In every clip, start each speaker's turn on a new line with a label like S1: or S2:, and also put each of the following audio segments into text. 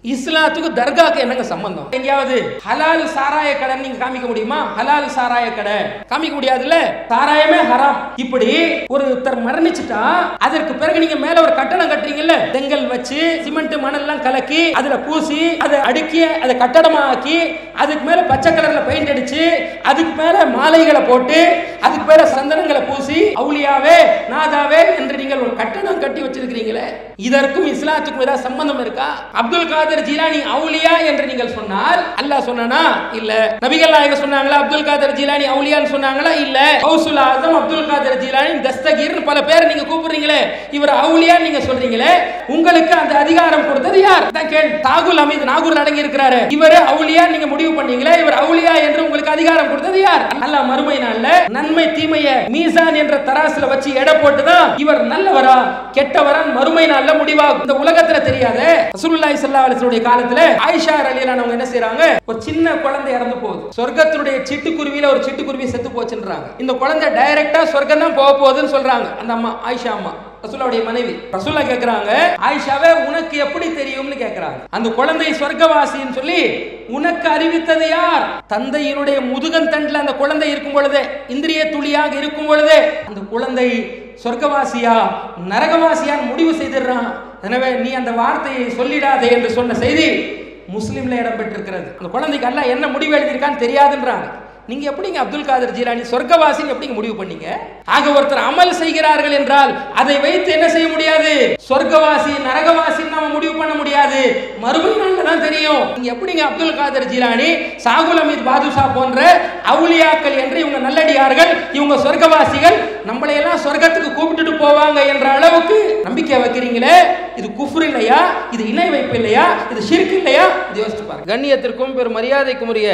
S1: இஸ்லாத்துக்கு தர்காக்கு என்னங்க சம்பந்தம் எங்கேயாவது ஹலால் சாராய கடை நீங்க காமிக்க முடியுமா ஹலால் சாராய கடை காமிக்க முடியாதுல்ல சாராயமே ஹராம் இப்படி ஒருத்தர் மரணிச்சுட்டா அதற்கு பிறகு நீங்க மேல ஒரு கட்டடம் கட்டுறீங்கல்ல செங்கல் வச்சு சிமெண்ட் மணல் எல்லாம் கலக்கி அதுல பூசி அதை அடுக்கி அதை கட்டடமா ஆக்கி அதுக்கு மேல பச்சை கலர்ல பெயிண்ட் அடிச்சு அதுக்கு மேல மாலைகளை போட்டு அதுக்கு மேல சந்தனங்களை பூசி அவுலியாவே நாதாவே என்று நீங்கள் ஒரு கட்டடம் கட்டி வச்சிருக்கிறீங்களே இதற்கும் இஸ்லாத்துக்கும் ஏதாவது சம்பந்தம் இருக்கா அப்துல் காதர் ஜீலானி அவுலியா என்று நீங்கள் சொன்னால் அல்லாஹ் சொன்னானா இல்ல நபிகள் நாயகம் சொன்னாங்களா அப்துல் காதர் ஜீலானி அவுலியான்னு சொன்னாங்களா இல்ல Ghausul Azam Abdul Qadir Jilani Dastagir பல பேர் நீங்க கூப்பிடுறீங்களே இவர் அவுலியா நீங்க சொல்றீங்களே உங்களுக்கு அந்த அதிகாரம் கொடுத்தது யார் தான் கேள் தாகுல் அமீத் நாகூர் அடங்கி இருக்கிறாரு இவர் அவுலியா நீங்க முடிவு பண்ணீங்களே இவர் அவுலியா என்று உங்களுக்கு அதிகாரம் கொடுத்தது யார் அல்லாஹ் மறுமை நாள்ல நன்மை தீமைய மீசான் என்ற தராசுல வச்சு எடை போட்டுதான் இவர் நல்லவரா கெட்டவரா மறுமை நாள்ல முடிவாகும் இந்த உலகத்துல தெரியாத ரசூலுல்லாஹி ஸல்லல்லாஹு அலைஹி வஸல்லம் காலத்துல ஆயிஷா ரலியல்லாஹு என்ன செய்றாங்க ஒரு சின்ன குழந்தை இறந்து போகுது சொர்க்கத்தினுடைய சிட்டுக்குருவியில ஒரு சிட்டுக்குருவி செத்து போச்சுன்றாங்க இந்த குழந்தை டைரக்டா சொர்க்கம் தான் போக போகுதுன்னு சொல்றாங்க அந்த அம்மா ஆயிஷா அம்மா ரசூலுடைய மனைவி ரசூலா கேக்குறாங்க ஆயிஷாவே உனக்கு எப்படி தெரியும்னு கேக்குறாங்க அந்த குழந்தை சொர்க்கவாசின்னு சொல்லி உனக்கு அறிவித்தது யார் தந்தையினுடைய முதுகன் தண்டில் அந்த குழந்தை இருக்கும் பொழுதே இந்திரிய துளியாக இருக்கும் பொழுதே அந்த குழந்தை சொர்க்கவாசியா நரகவாசியான்னு முடிவு செய்திடுறான் எனவே நீ அந்த வார்த்தையை சொல்லிடாதே என்று சொன்ன செய்தி முஸ்லிம்ல இடம்பெற்றிருக்கிறது அந்த குழந்தைக்கு அல்லாஹ் என்ன முடிவு எழுதியிருக்கான்னு தெரியாதுன்றாங்க நீங்க எப்படிங்க அப்துல் காதர் ஜீலானி சொர்க்கவாசின்னு எப்படிங்க முடிவு பண்ணீங்க ஆக ஒருத்தர் அமல் செய்கிறார்கள் என்றால் அதை வைத்து என்ன செய்ய முடியாது சொர்க்கவாசி நரகவாசி நாம முடிவு பண்ண முடியாது மறுபடி நாள்ல தான் தெரியும் நீங்க எப்படிங்க அப்துல் காதர் ஜீலானி சாகுல் அமீத் பாதுஷா போன்ற அவுலியாக்கள் என்று இவங்க நல்லடியார்கள் இவங்க சொர்க்கவாசிகள் நம்மளை எல்லாம் சொர்க்கத்துக்கு கூப்பிட்டுட்டு போவாங்க என்ற அளவுக்கு நம்பிக்கை வைக்கிறீங்களே இது குஃப்ர் இல்லையா இது இணை வைப்பு இல்லையா இது ஷிர்க் இல்லையா இது யோசிச்சு பாருங்க கண்ணியத்திற்கும் பெரும் மரியாதைக்கும் உரிய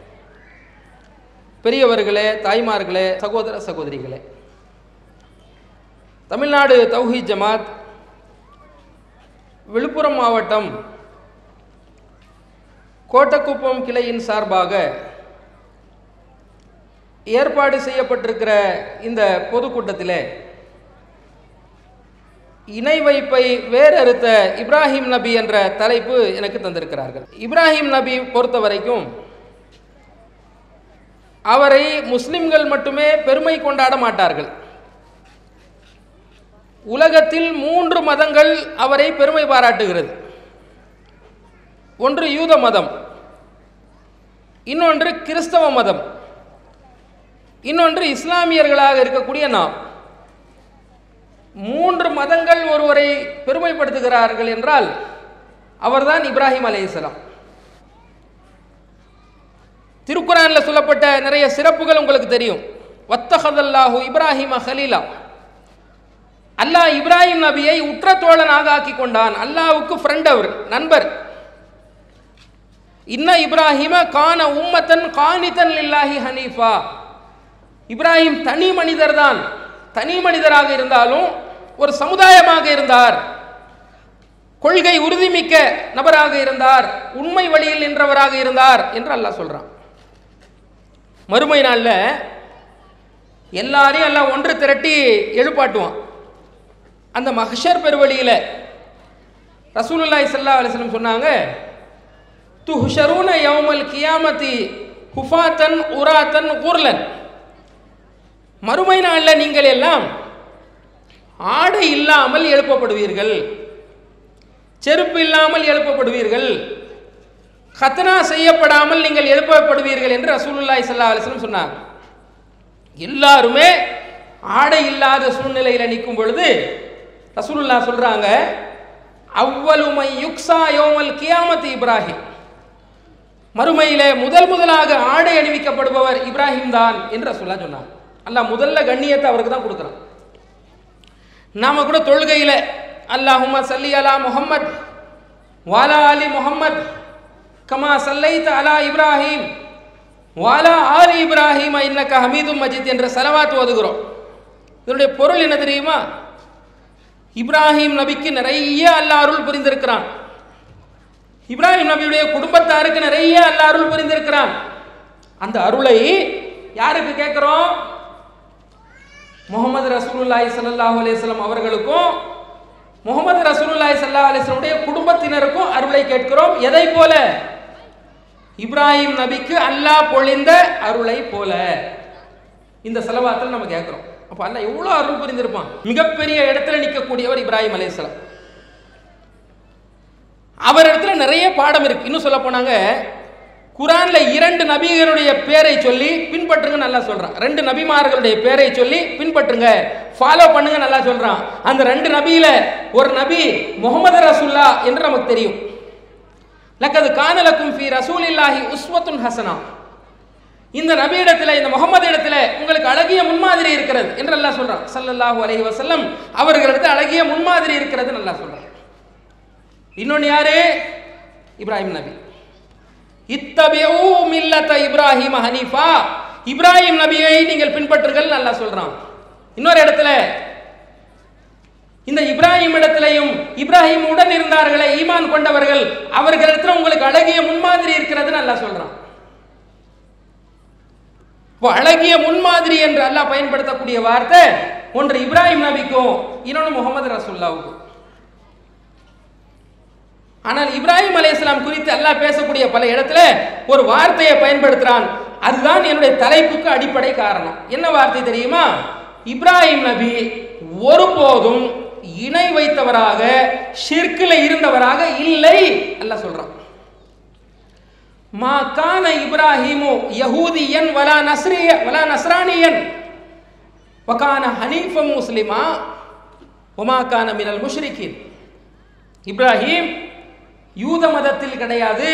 S1: பெரியவர்களே தாய்மார்களே சகோதர சகோதரிகளே தமிழ்நாடு தௌஹீத் ஜமாத் விழுப்புரம் மாவட்டம் கோட்டக்குப்பம் கிளையின் சார்பாக ஏற்பாடு செய்யப்பட்டிருக்கிற இந்த பொதுக்கூட்டத்திலே இணை வைப்பை வேறறுத்த இப்ராஹிம் நபி என்ற தலைப்பு எனக்கு தந்திருக்கிறார்கள் இப்ராஹிம் நபி பொறுத்த வரைக்கும் அவரை முஸ்லிம்கள் மட்டுமே பெருமை கொண்டாட மாட்டார்கள் உலகத்தில் மூன்று மதங்கள் அவரை பெருமை பாராட்டுகிறது ஒன்று யூத மதம் இன்னொன்று கிறிஸ்தவ மதம் இன்னொன்று இஸ்லாமியர்களாக இருக்கக்கூடிய நாம் மூன்று மதங்கள் ஒருவரை பெருமைப்படுத்துகிறார்கள் என்றால் அவர்தான் இப்ராஹிம் அலைஹிஸ்ஸலாம் திருக்குறான்ல சொல்லப்பட்ட நிறைய சிறப்புகள் உங்களுக்கு தெரியும் வத்தஹதல்லாஹு இப்ராஹிம ஹலீலா அல்லாஹ் இப்ராஹிம் நபியை உற்ற தோழனாக ஆக்கி கொண்டான் அல்லாஹ்வுக்கு ஃப்ரெண்ட் அவர் நண்பர் இன்ன இப்ராஹிம கான உம்மத்தன் காணித்தன் லில்லாஹி ஹனீஃபா இப்ராஹிம் தனி மனிதர் தான் தனி மனிதராக இருந்தாலும் ஒரு சமுதாயமாக இருந்தார் கொள்கை உறுதிமிக்க நபராக இருந்தார் உண்மை வழியில் நின்றவராக இருந்தார் என்று அல்லாஹ் சொல்றான் மறுமை நாளில் எல்லாரையும் எல்லாம் ஒன்று திரட்டி எழுப்பாட்டுவான் அந்த மஹஷர் பெருவழியில் ரசூலுல்லாஹி ஸல்லல்லாஹு அலைஹி வஸல்லம் சொன்னாங்க துஹ்ஷரூன யௌமல் கியாமத்தி ஹுஃபாத்தன் உராத்தன் குர்லன் மறுமை நாளில் நீங்கள் எல்லாம் ஆடை இல்லாமல் எழுப்பப்படுவீர்கள் செருப்பு இல்லாமல் எழுப்பப்படுவீர்கள் கத்னா செய்யப்படாமல் நீங்கள் எழுப்பப்படுவீர்கள் என்று ரசூலுல்லாஹி ஸல்லல்லாஹு அலைஹி வஸல்லம் சொன்னாங்க எல்லாருமே ஆடை இல்லாத சூழ்நிலையில் நிற்கும் பொழுது ரசூலுல்லாஹ் சொல்றாங்க அவ்வலுமை யுக்ஸா யோமல் கியாமத் இப்ராஹிம் மறுமையிலே முதல் முதலாக ஆடை அணிவிக்கப்படுபவர் இப்ராஹிம் தான் என்று ரசூலுல்லாஹ் சொன்னாங்க அல்லாஹ் முதல்ல கண்ணியத்தை அவருக்கு தான் கொடுக்குறான் நாம கூட தொழுகையில் அல்லாஹும்ம சல்லி அலா முஹம்மத் வாலா அலி முஹம்மத் கமா சல்லைத் அலா இப்ராஹிம் வாலா ஆலி இப்ராஹிம் இன்னக்க ஹமீதும் மஜித் என்ற செலவாத்து ஓதுகிறோம் இதனுடைய பொருள் என்ன தெரியுமா இப்ராஹிம் நபிக்கு நிறைய அல்லாஹ் அருள் புரிந்திருக்கிறான் இப்ராஹிம் நபியுடைய குடும்பத்தாருக்கு நிறைய அல்லாஹ் அருள் புரிந்திருக்கிறான் அந்த அருளை யாருக்கு கேட்குறோம் முகமது ரசூலுல்லாஹி ஸல்லல்லாஹு அலைஹி வஸல்லம் அவர்களுக்கும் முகமது ரசூலுல்லாஹி ஸல்லல்லாஹு அலைஹி வஸல்லுடைய குடும்பத்தினருக்கும் அருளை கேட்கிறோம் எதை போல இப்ராஹிம் நபிக்கு அல்லாஹ் பொழிந்த அருளை போல இந்த செலவாத்தில் நம்ம கேட்கிறோம் அப்ப அல்லாஹ் எவ்வளவு அருள் புரிந்திருப்பான் மிகப்பெரிய இடத்துல நிற்கக்கூடியவர் இப்ராஹிம் அலைஹிஸ்ஸலாம் அவர் இடத்துல நிறைய பாடம் இருக்கு இன்னும் சொல்ல போனாங்க குரான்ல இரண்டு நபிகளுடைய பேரை சொல்லி பின்பற்றுங்க நல்லா சொல்றான் ரெண்டு நபிமார்களுடைய பேரை சொல்லி பின்பற்றுங்க ஃபாலோ பண்ணுங்க நல்லா சொல்றான் அந்த ரெண்டு நபியில ஒரு நபி முகமது ரசூல்லா என்று நமக்கு தெரியும் லக்கது கானலக்கும் ஃபி ரசூலில்லாஹி உஸ்வத்துன் ஹசனா இந்த நபியிடத்துல இந்த முகமது இடத்துல உங்களுக்கு அழகிய முன்மாதிரி இருக்கிறது என்று அல்லாஹ் சொல்றான் ஸல்லல்லாஹு அலைஹி வஸல்லம் அவர்களிடத்தில் அழகிய முன்மாதிரி இருக்கிறது நல்லா சொல்றான் இன்னொன்னு யாரு இப்ராஹிம் நபி இத்தபியூ மில்லத இப்ராஹிம் ஹனீஃபா இப்ராஹிம் நபியை நீங்கள் பின்பற்றுங்கள் நல்லா சொல்றான் இன்னொரு இடத்துல இந்த இப்ராஹிம் இடத்திலையும் இப்ராஹிம் உடன் இருந்தார்களே ஈமான் கொண்டவர்கள் அவர்களிடத்துல உங்களுக்கு அழகிய முன்மாதிரி இருக்கிறது நல்லா சொல்றான் இப்போ அழகிய முன்மாதிரி என்று அல்லாஹ் பயன்படுத்தக்கூடிய வார்த்தை ஒன்று இப்ராஹிம் நபிக்கும் இன்னொன்று முகமது ரசூல்லாவுக்கும் ஆனால் இப்ராஹிம் அலைஹிஸ்ஸலாம் குறித்து அல்லாஹ் பேசக்கூடிய பல இடத்துல ஒரு வார்த்தையை பயன்படுத்துறான் அதுதான் என்னுடைய தலைப்புக்கு அடிப்படை காரணம் என்ன வார்த்தை தெரியுமா இப்ராஹிம் நபி ஒருபோதும் இணை வைத்தவராக ஷிர்கில் இருந்தவராக இல்லை அல்லாஹ் சொல்றான் மா கான இப்ராஹிமு யஹூதியன் வலா நஸ்ரிய வலா நஸ்ரானியன் வகான ஹனீஃபம் முஸ்லிமா ஒமா கான மினல் முஷ்ரிகின் இப்ராஹிம் யூத மதத்தில் கிடையாது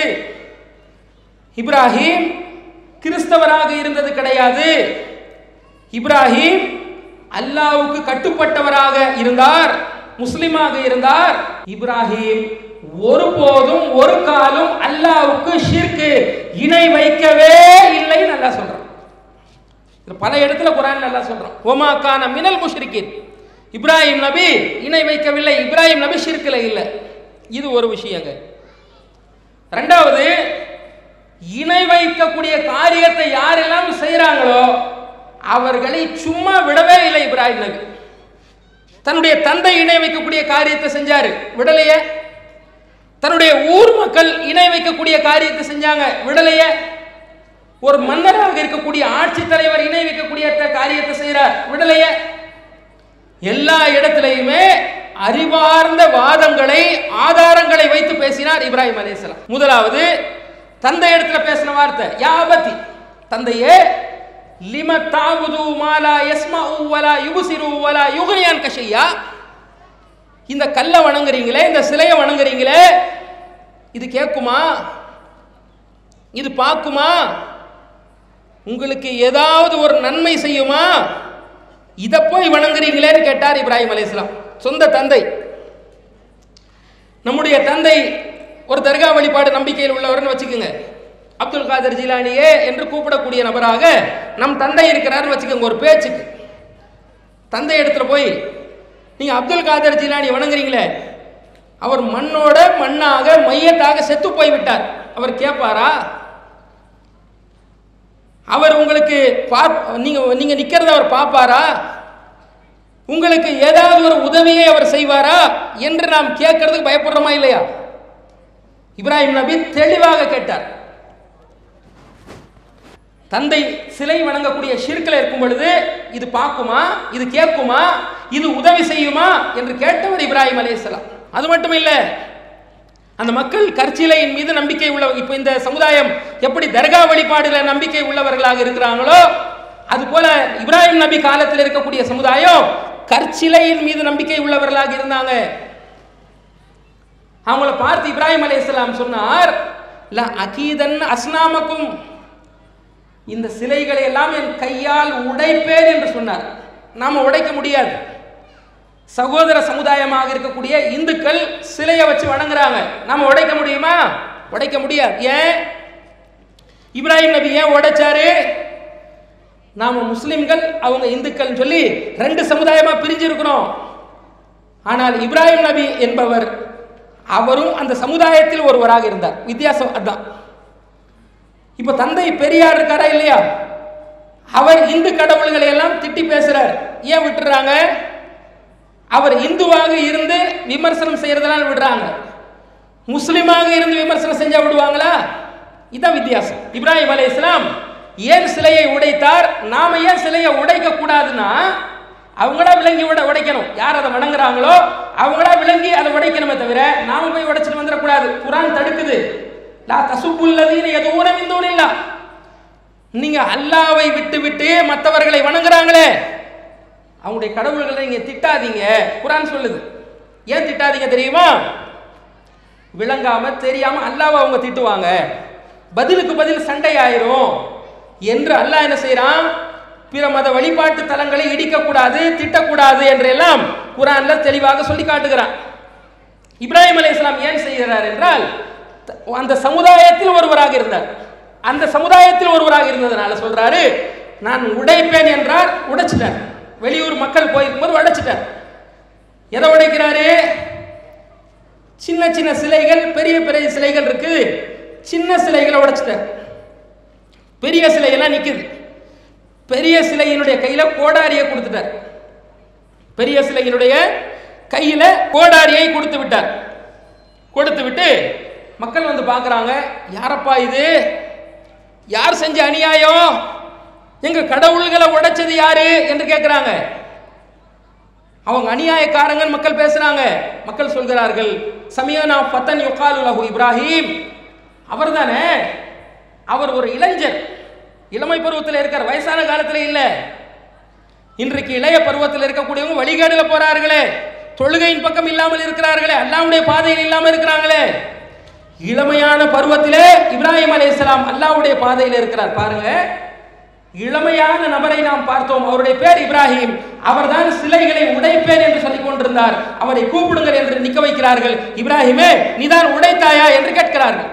S1: இப்ராஹிம் கிறிஸ்தவராக இருந்தது கிடையாது இப்ராஹிம் அல்லாவுக்கு கட்டுப்பட்டவராக இருந்தார் முஸ்லிமாக இருந்தார் இப்ராஹிம் ஒருபோதும் ஒரு காலும் அல்லாவுக்கு ஷிர்க்கு இணை வைக்கவே இல்லை நல்லா சொல்றான் இது பல இடத்துல குரான் நல்லா சொல்றான் ஓமாக்கான மினல் முஷ்ரிக்கின் இப்ராஹிம் நபி இணை வைக்கவில்லை இப்ராஹிம் நபி ஷிர்க்கில் இல்லை இது ஒரு விஷயங்க ரெண்டாவது இணை வைக்கக்கூடிய காரியத்தை யாரெல்லாம் செய்கிறாங்களோ அவர்களை சும்மா விடவே இல்லை இப்ராஹிம் நபி தன்னுடைய தந்தை இணை வைக்கக்கூடிய காரியத்தை செஞ்சாரு விடலையே தன்னுடைய ஊர் மக்கள் இணை வைக்கக்கூடிய காரியத்தை செஞ்சாங்க விடலையே ஒரு மன்னராக இருக்கக்கூடிய ஆட்சி தலைவர் இணை வைக்கக்கூடிய காரியத்தை செய்கிறார் விடலையே எல்லா இடத்திலையுமே அறிவார்ந்த வாதங்களை ஆதாரங்களை வைத்து பேசினார் இப்ராஹிம் அலைஹிஸ்ஸலாம் முதலாவது தந்தை இடத்துல பேசின வார்த்தை யாபத்தி தந்தையே லிம தாவுது மாலா யஸ்மா வலா யுபுசிரு வலா யுகனியான் கஷையா இந்த கல்லை வணங்குறீங்களே இந்த சிலையை வணங்குறீங்களே இது கேட்குமா இது பார்க்குமா உங்களுக்கு ஏதாவது ஒரு நன்மை செய்யுமா இதை போய் வணங்குறீங்களேன்னு கேட்டார் இப்ராஹிம் அலைஹிஸ்லாம் சொந்த தந்தை நம்முடைய தந்தை ஒரு தர்கா வழிபாடு நம்பிக்கையில் உள்ளவர்னு வச்சுக்கோங்க அப்துல் காதர் ஜிலானியே என்று கூப்பிடக்கூடிய நபராக நம் தந்தை இருக்கிறார்னு வச்சுக்கோங்க ஒரு பேச்சுக்கு தந்தை இடத்துல போய் நீங்க அப்துல் காதர் ஜிலானி வணங்குறீங்களே அவர் மண்ணோட மண்ணாக மையத்தாக செத்து போய் விட்டார் அவர் கேட்பாரா அவர் உங்களுக்கு பார் நீங்க நீங்க நிக்கிறத அவர் பார்ப்பாரா உங்களுக்கு ஏதாவது ஒரு உதவியை அவர் செய்வாரா என்று நாம் கேட்கறதுக்கு பயப்படுறோமா இல்லையா இப்ராஹிம் நபி தெளிவாக கேட்டார் தந்தை சிலை வணங்கக்கூடிய ஷிர்கில் இருக்கும் பொழுது இது பார்க்குமா இது கேட்குமா இது உதவி செய்யுமா என்று கேட்டவர் இப்ராஹிம் அலைஹிஸ்ஸலாம் அது மட்டும் இல்லை அந்த மக்கள் கற்சிலையின் மீது நம்பிக்கை உள்ள இப்போ இந்த சமுதாயம் எப்படி தர்கா வழிபாடுல நம்பிக்கை உள்ளவர்களாக இருக்கிறாங்களோ அது போல இப்ராஹிம் நபி காலத்தில் இருக்கக்கூடிய சமுதாயம் கற்சிலையின் மீது நம்பிக்கை உள்ளவர்களாக இருந்தாங்க அவங்கள பார்த்து இப்ராஹிம் அலைஹிஸ்ஸலாம் சொன்னார் ல அகீதன் அஸ்னாமக்கும் இந்த சிலைகளை எல்லாம் என் கையால் உடைப்பேன் என்று சொன்னார் நாம உடைக்க முடியாது சகோதர சமுதாயமாக இருக்கக்கூடிய இந்துக்கள் சிலையை வச்சு வணங்குறாங்க நாம உடைக்க முடியுமா உடைக்க முடியாது ஏன் இப்ராஹிம் நபி ஏன் உடைச்சாரு நாம முஸ்லிம்கள் அவங்க இந்துக்கள் சொல்லி ரெண்டு சமுதாயமா பிரிஞ்சு இருக்கிறோம் ஆனால் இப்ராஹிம் நபி என்பவர் அவரும் அந்த சமுதாயத்தில் ஒருவராக இருந்தார் வித்தியாசம் அதான் இப்ப தந்தை பெரியார் இருக்காரா இல்லையா அவர் இந்து கடவுள்களை எல்லாம் திட்டி பேசுறார் ஏன் விட்டுறாங்க அவர் இந்துவாக இருந்து விமர்சனம் செய்யறதெல்லாம் விடுறாங்க முஸ்லிமாக இருந்து விமர்சனம் செஞ்சா விடுவாங்களா இதான் வித்தியாசம் இப்ராஹிம் அலை இஸ்லாம் ஏன் சிலையை உடைத்தார் நாம ஏன் சிலையை உடைக்க கூடாதுன்னா அவங்களா விளங்கி உட உடைக்கணும் யார் அதை வணங்குறாங்களோ அவங்களா விளங்கி அதை உடைக்கணுமே தவிர நாம போய் உடைச்சிட்டு வந்துடக்கூடாது குரான் தடுக்குது லா தசுப்புல்லதீன எதுவும் மிந்தோன் இல்லா நீங்க அல்லாவை விட்டு விட்டு மற்றவர்களை வணங்குறாங்களே அவங்களுடைய கடவுள்களை நீங்க திட்டாதீங்க குரான் சொல்லுது ஏன் திட்டாதீங்க தெரியுமா விளங்காம தெரியாம அல்லாவை அவங்க திட்டுவாங்க பதிலுக்கு பதில் சண்டை ஆயிரும் என்று அல்லாஹ் என்ன செய்றான் பிற மத வழிபாட்டு தலங்களை இடிக்கக்கூடாது திட்டக்கூடாது என்றெல்லாம் குரான்ல தெளிவாக சொல்லி காட்டுகிறான் இப்ராஹிம் அலைஹிஸ்ஸலாம் ஏன் செய்கிறார் என்றால் த- அந்த சமுதாயத்தில் ஒருவராக இருந்தார் அந்த சமுதாயத்தில் ஒருவராக இருந்ததுனால சொல்றாரு நான் உடைப்பேன் என்றார் உடைச்சிட்டார் வெளியூர் மக்கள் போயிருக்கும்போது உடைச்சிட்டார் எதை உடைக்கிறாரு சின்ன சின்ன சிலைகள் பெரிய பெரிய சிலைகள் இருக்குது சின்ன சிலைகளை உடைச்சிட்டார் பெரிய சிலையெல்லாம் நிக்குது பெரிய சிலையினுடைய கையில கோடாரியை கொடுத்துட்டார் பெரிய சிலையினுடைய கையில கோடாரியை கொடுத்து விட்டார் கொடுத்து விட்டு மக்கள் வந்து பார்க்குறாங்க யாரப்பா இது யார் செஞ்ச அநியாயம் எங்க கடவுள்களை உடைச்சது யாரு என்று கேட்குறாங்க அவங்க அநியாயக்காரங்கன்னு மக்கள் பேசுறாங்க மக்கள் சொல்கிறார்கள் சமியனா ஃபத்தன் யுகாலு லஹு இப்ராஹிம் அவர்தானே அவர் ஒரு இளைஞர் இளமை பருவத்தில் இருக்கார் வயசான காலத்தில் இல்லை இன்றைக்கு இளைய பருவத்தில் இருக்கக்கூடியவங்க வழிகாடுல போறார்களே தொழுகையின் பக்கம் இல்லாமல் இருக்கிறார்களே அல்லாவுடைய பாதையில் இல்லாமல் இருக்கிறாங்களே இளமையான பருவத்திலே இப்ராஹிம் அலைஹிஸ்ஸலாம் அல்லாஹ்வுடைய பாதையில் இருக்கிறார் பாருங்க இளமையான நபரை நாம் பார்த்தோம் அவருடைய பேர் இப்ராஹிம் அவர்தான் சிலைகளை உடைப்பேன் என்று சொல்லிக் கொண்டிருந்தார் அவரை கூப்பிடுங்கள் என்று நிக்க வைக்கிறார்கள் இப்ராஹிமே நீதான் உடைத்தாயா என்று கேட்கிறார்கள்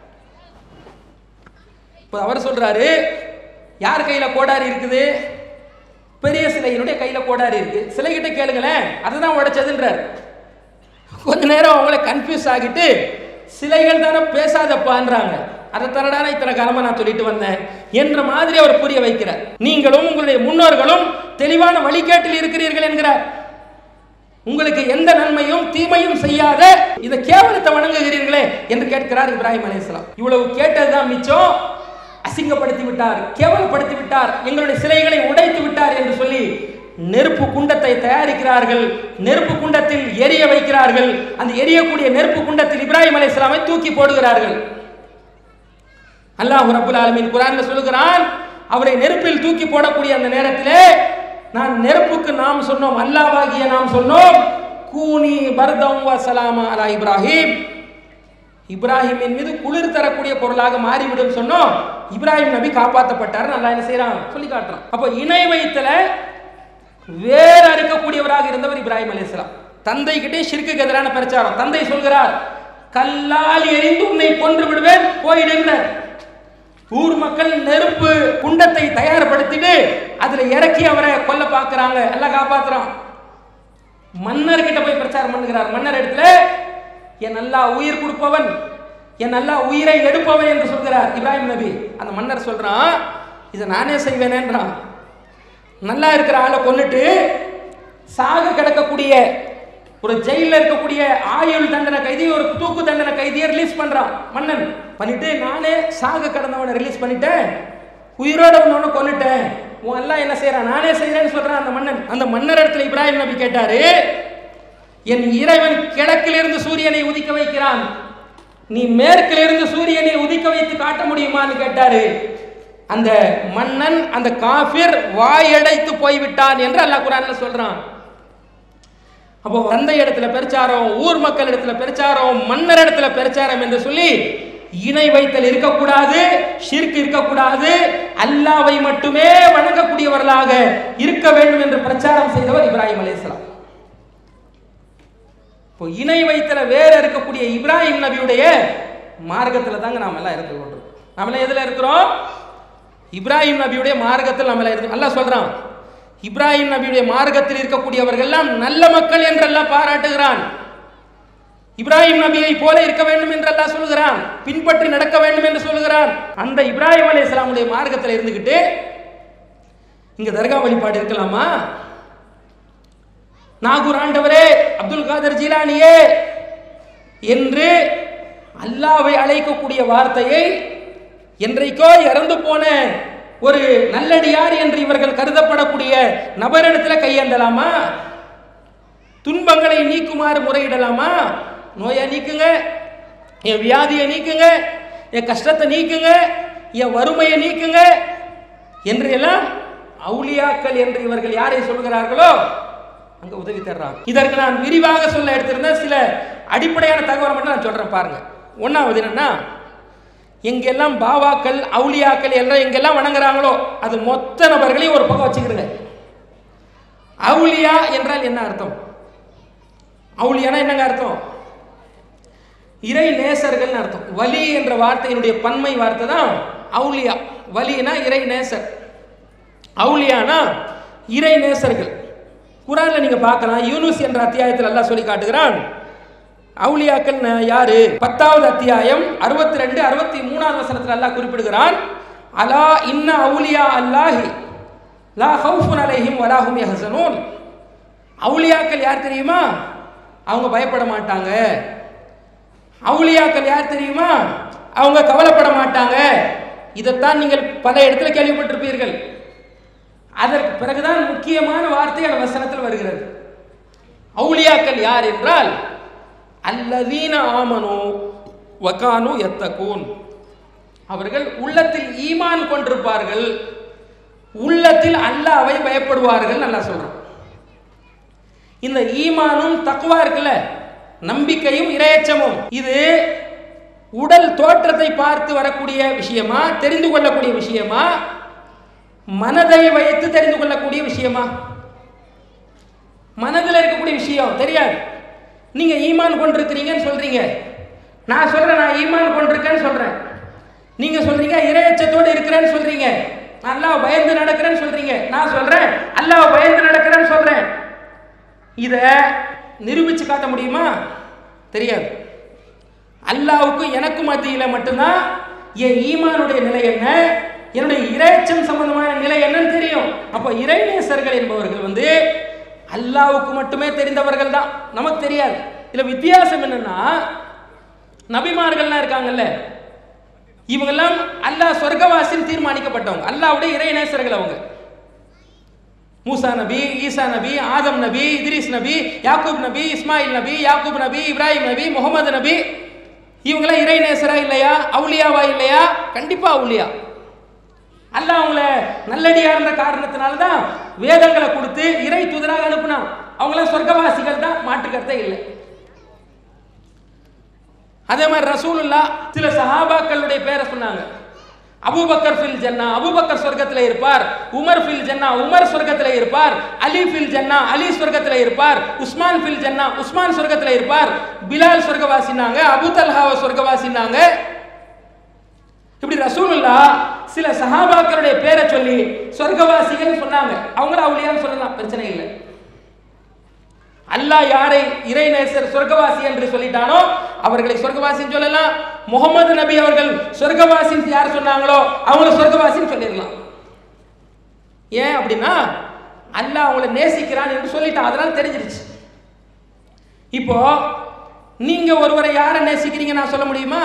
S1: இப்போ அவர் சொல்றாரு யார் கையில கோடாரி இருக்குது பெரிய சிலையினுடைய கையில கோடாரி இருக்கு சிலைகிட்ட கேளுங்களேன் அதுதான் உடைச்சதுன்றார் கொஞ்ச நேரம் அவங்கள கன்ஃபியூஸ் ஆகிட்டு சிலைகள் தானே பேசாதப்பான்றாங்க அதை தரடான இத்தனை காலமா நான் சொல்லிட்டு வந்தேன் என்ற மாதிரி அவர் புரிய வைக்கிறார் நீங்களும் உங்களுடைய முன்னோர்களும் தெளிவான வழிகேட்டில் இருக்கிறீர்கள் என்கிறார் உங்களுக்கு எந்த நன்மையும் தீமையும் செய்யாத இந்த கேவலத்தை வணங்குகிறீர்களே என்று கேட்கிறார் இப்ராஹிம் அலைஹிஸ்ஸலாம் இவ்வளவு கேட்டதுதான் மிச்சம் அசிங்கப்படுத்தி விட்டார் கேவலப்படுத்தி விட்டார் எங்களுடைய சிலைகளை உடைத்து விட்டார் என்று சொல்லி நெருப்பு குண்டத்தை தயாரிக்கிறார்கள் நெருப்பு குண்டத்தில் எரிய வைக்கிறார்கள் அந்த எரியக்கூடிய நெருப்பு குண்டத்தில் இப்ராஹிம் அலைஹிஸ்ஸலாமை தூக்கி போடுகிறார்கள் அல்லாஹ் ரப்புல் ஆலமீன் குர்ஆன்ல சொல்லுகிறான் அவரை நெருப்பில் தூக்கி போடக்கூடிய அந்த நேரத்திலே நான் நெருப்புக்கு நாம் சொன்னோம் அல்லாஹ்வாகிய நாம் சொன்னோம் கூனி பர்தம் வ சலாமா அலா இப்ராஹிம் இப்ராஹிமின் மீது குளிர் தரக்கூடிய பொருளாக மாறிவிடும் சொன்னோம் இப்ராஹிம் நபி காப்பாற்றப்பட்டார் நல்லா என்ன செய்யறான் சொல்லி காட்டுறான் அப்போ இணை வைத்தல வேற அறுக்கக்கூடியவராக இருந்தவர் இப்ராஹிம் அலைஹிஸ்ஸலாம் தந்தை கிட்டே ஷிர்க்குக்கு எதிரான பிரச்சாரம் தந்தை சொல்கிறார் கல்லால் எரிந்து உன்னை கொன்று விடுவேன் போயிடுங்கிறார் ஊர் மக்கள் நெருப்பு குண்டத்தை தயார்படுத்திட்டு அதுல இறக்கி அவரை கொல்ல பார்க்கறாங்க எல்லாம் காப்பாத்துறான் மன்னர் கிட்ட போய் பிரச்சாரம் பண்ணுகிறார் மன்னர் இடத்துல என் நல்லா உயிர் கொடுப்பவன் என் நல்லா உயிரை எடுப்பவன் என்று சொல்கிறார் இப்ராஹிம் நபி அந்த மன்னர் சொல்றான் இதை நானே செய்வேனேன்றான் நல்லா இருக்கிற ஆளை கொன்னுட்டு சாக கிடக்கக்கூடிய ஒரு ஜெயிலில் இருக்கக்கூடிய ஆயுள் தண்டனை கைதி ஒரு தூக்கு தண்டனை கைதியை ரிலீஸ் பண்றான் மன்னன் பண்ணிட்டு நானே சாக கிடந்தவனை ரிலீஸ் பண்ணிட்டேன் உயிரோட வந்தவனை கொன்னுட்டேன் உன் எல்லாம் என்ன செய்யறான் நானே செய்யறேன்னு சொல்றான் அந்த மன்னன் அந்த மன்னர் இடத்துல இப்ராஹிம் நபி கேட்டாரு என் இறைவன் கிழக்கிலிருந்து சூரியனை உதிக்க வைக்கிறான் நீ மேற்கிலிருந்து சூரியனை உதிக்க வைத்து காட்ட முடியுமான்னு கேட்டாரு அந்த மன்னன் அந்த காஃபிர் வாயடைத்து போய்விட்டான் என்று அல்லாஹ் குரான்ல சொல்றான் அப்போ தந்தை இடத்துல பிரச்சாரம் ஊர் மக்கள் இடத்துல பிரச்சாரம் மன்னர் இடத்துல பிரச்சாரம் என்று சொல்லி இணை வைத்தல் இருக்கக்கூடாது ஷிர்க் இருக்கக்கூடாது அல்லாவை மட்டுமே வணங்கக்கூடியவர்களாக இருக்க வேண்டும் என்று பிரச்சாரம் செய்தவர் இப்ராஹிம் அலைஹிஸ்ஸலாம் இப்போ இணை வைத்தல வேற இருக்கக்கூடிய இப்ராஹிம் நபியுடைய மார்க்கத்தில் தாங்க நாம எல்லாம் இருந்து கொண்டிருக்கோம் நாம எல்லாம் எதுல இருக்கிறோம் இப்ராஹிம் நபியுடைய மார்க்கத்தில் நம்ம எல்லாம் இருக்கு அல்லாஹ் சொல்றான் இப்ராஹிம் நபியுடைய மார்க்கத்தில் இருக்கக்கூடியவர்கள் எல்லாம் நல்ல மக்கள் என்றெல்லாம் பாராட்டுகிறான் இப்ராஹிம் நபியை போல இருக்க வேண்டும் என்று அல்லாஹ் சொல்கிறான் பின்பற்றி நடக்க வேண்டும் என்று சொல்கிறான் அந்த இப்ராஹிம் அலி இஸ்லாமுடைய மார்க்கத்தில் இருந்துகிட்டு இங்க தர்கா வழிபாடு இருக்கலாமா நாகூர் ஆண்டவரே அப்துல் காதர் ஜீலானியே என்று அல்லாவை அழைக்கக்கூடிய வார்த்தையை என்றைக்கோ இறந்து போன ஒரு நல்லடியார் என்று இவர்கள் கருதப்படக்கூடிய நபரிடத்தில் கையேந்தலாமா துன்பங்களை நீக்குமாறு முறையிடலாமா நோயை நீக்குங்க என் வியாதியை நீக்குங்க என் கஷ்டத்தை நீக்குங்க என் வறுமையை நீக்குங்க என்று எல்லாம் அவுலியாக்கள் என்று இவர்கள் யாரை சொல்கிறார்களோ அங்க உதவி தர்றாங்க இதற்கு நான் விரிவாக சொல்ல எடுத்திருந்த சில அடிப்படையான தகவலை மட்டும் நான் சொல்றேன் பாருங்க ஒன்றாவது என்னன்னா எங்கெல்லாம் பாவாக்கள் அவுலியாக்கள் எல்லாம் எங்கெல்லாம் வணங்குறாங்களோ அது மொத்த நபர்களையும் ஒரு பக்கம் வச்சுக்கிறங்க அவுலியா என்றால் என்ன அர்த்தம் அவுலியானா என்னங்க அர்த்தம் இறை நேசர்கள்னு அர்த்தம் வலி என்ற வார்த்தையினுடைய பன்மை வார்த்தை தான் அவுலியா வலினா இறை நேசர் அவுலியானா இறை நேசர்கள் குரான்ல நீங்க பார்க்கலாம் யூனுஸ் என்ற அத்தியாயத்தில் அல்லாஹ் சொல்லி காட்டுகிறான் அவுலியாக்கள் ந- யாரு பத்தாவது அத்தியாயம் அறுபத்தி ரெண்டு அறுபத்தி மூணாவது வசனத்தில் அல்லாஹ் குறிப்பிடுகிறான் அலா இன்ன அவுலியா அல்லாஹி லா ஹவுஃபுன் அலைஹிம் வலாஹும் யஹ்சனூன் அவுலியாக்கள் யார் தெரியுமா அவங்க பயப்பட மாட்டாங்க அவுலியாக்கள் யார் தெரியுமா அவங்க கவலைப்பட மாட்டாங்க இதைத்தான் நீங்கள் பல இடத்துல கேள்விப்பட்டிருப்பீர்கள் அதற்கு பிறகுதான் முக்கியமான வார்த்தை அந்த வசனத்தில் வருகிறது அவுலியாக்கள் யார் என்றால் அல்லதீன ஆமனு வகானு எத்தகூன் அவர்கள் உள்ளத்தில் ஈமான் கொண்டிருப்பார்கள் உள்ளத்தில் அல்லாவை பயப்படுவார்கள் நல்லா சொல்றான் இந்த ஈமானும் தக்குவா இருக்குல்ல நம்பிக்கையும் இரையச்சமும் இது உடல் தோற்றத்தை பார்த்து வரக்கூடிய விஷயமா தெரிந்து கொள்ளக்கூடிய விஷயமா மனதை வைத்து தெரிந்து கொள்ளக்கூடிய விஷயமா மனதில் இருக்கக்கூடிய விஷயம் தெரியாது நீங்க ஈமான் கொண்டிருக்கிறீங்கன்னு சொல்றீங்க நான் சொல்றேன் நான் ஈமான் கொண்டிருக்கேன்னு சொல்றேன் நீங்க சொல்றீங்க இரையச்சத்தோடு இருக்கிறேன்னு சொல்றீங்க நான் அல்லாஹ் பயந்து நடக்கிறேன்னு சொல்றீங்க நான் சொல்றேன் அல்லாஹ் பயந்து நடக்கிறேன்னு சொல்றேன் இத நிரூபிச்சு காட்ட முடியுமா தெரியாது அல்லாவுக்கும் எனக்கும் மத்தியில் மட்டும்தான் என் ஈமானுடைய நிலை என்ன என்னுடைய இறைச்சம் சம்பந்தமான நிலை என்னன்னு தெரியும் அப்போ இறைநேசர்கள் என்பவர்கள் வந்து அல்லாவுக்கு மட்டுமே தெரிந்தவர்கள் தான் நமக்கு தெரியாது இதுல வித்தியாசம் என்னன்னா நபிமார்கள்லாம் இருக்காங்கல்ல இவங்கெல்லாம் அல்லாஹ் சொர்க்கவாசின்னு தீர்மானிக்கப்பட்டவங்க அல்லாவுடைய இறைநேசர்கள் அவங்க மூசா நபி ஈசா நபி ஆதம் நபி இத்ரிஸ் நபி யாக்கூப் நபி இஸ்மாயில் நபி யாக்கூப் நபி இப்ராஹிம் நபி முகமது நபி இவங்களாம் இறைநேசரா இல்லையா அவுலியாவா இல்லையா கண்டிப்பா அவுலியா அல்லாஹ் அவங்கள நல்லடியா இருந்த காரணத்தினால தான் வேதங்களை கொடுத்து இறை தூதராக அனுப்புனான் அவங்களாம் சொர்க்கவாசிகள் தான் மாற்றுக்கருத்தே இல்லை அதே மாதிரி ரசூலுல்லா சில சஹாபாக்களுடைய பேரை சொன்னாங்க அபூபக்கர் ஃபில் ஜன்னா அபூபக்கர் சொர்க்கத்தில் இருப்பார் உமர் ஃபில் ஜன்னா உமர் சொர்க்கத்தில் இருப்பார் அலி ஃபில் ஜன்னா அலி சொர்க்கத்தில் இருப்பார் உஸ்மான் ஃபில் ஜன்னா உஸ்மான் சொர்க்கத்தில் இருப்பார் பிலால் சொர்க்கவாசினாங்க அபு தல்ஹாவை சொர்க்கவாசினாங்க இப்படி ரசூலுல்லா சில சஹாபாக்களுடைய பேரை சொல்லி சொர்க்கவாசிகள் சொன்னாங்க அவங்கள அவுளியான்னு சொல்லலாம் பிரச்சனை இல்லை அல்லாஹ் யாரை இறைநேசர் சொர்க்கவாசி என்று சொல்லிட்டானோ அவர்களை சொர்க்கவாசின்னு சொல்லலாம் முகமது நபி அவர்கள் சொர்க்கவாசின்னு யார் சொன்னாங்களோ அவங்கள சொர்க்கவாசின்னு சொல்லிடலாம் ஏன் அப்படின்னா அல்லாஹ் அவங்கள நேசிக்கிறான் என்று சொல்லிட்டான் அதனால தெரிஞ்சிருச்சு இப்போ நீங்க ஒருவரை யாரை நேசிக்கிறீங்க நான் சொல்ல முடியுமா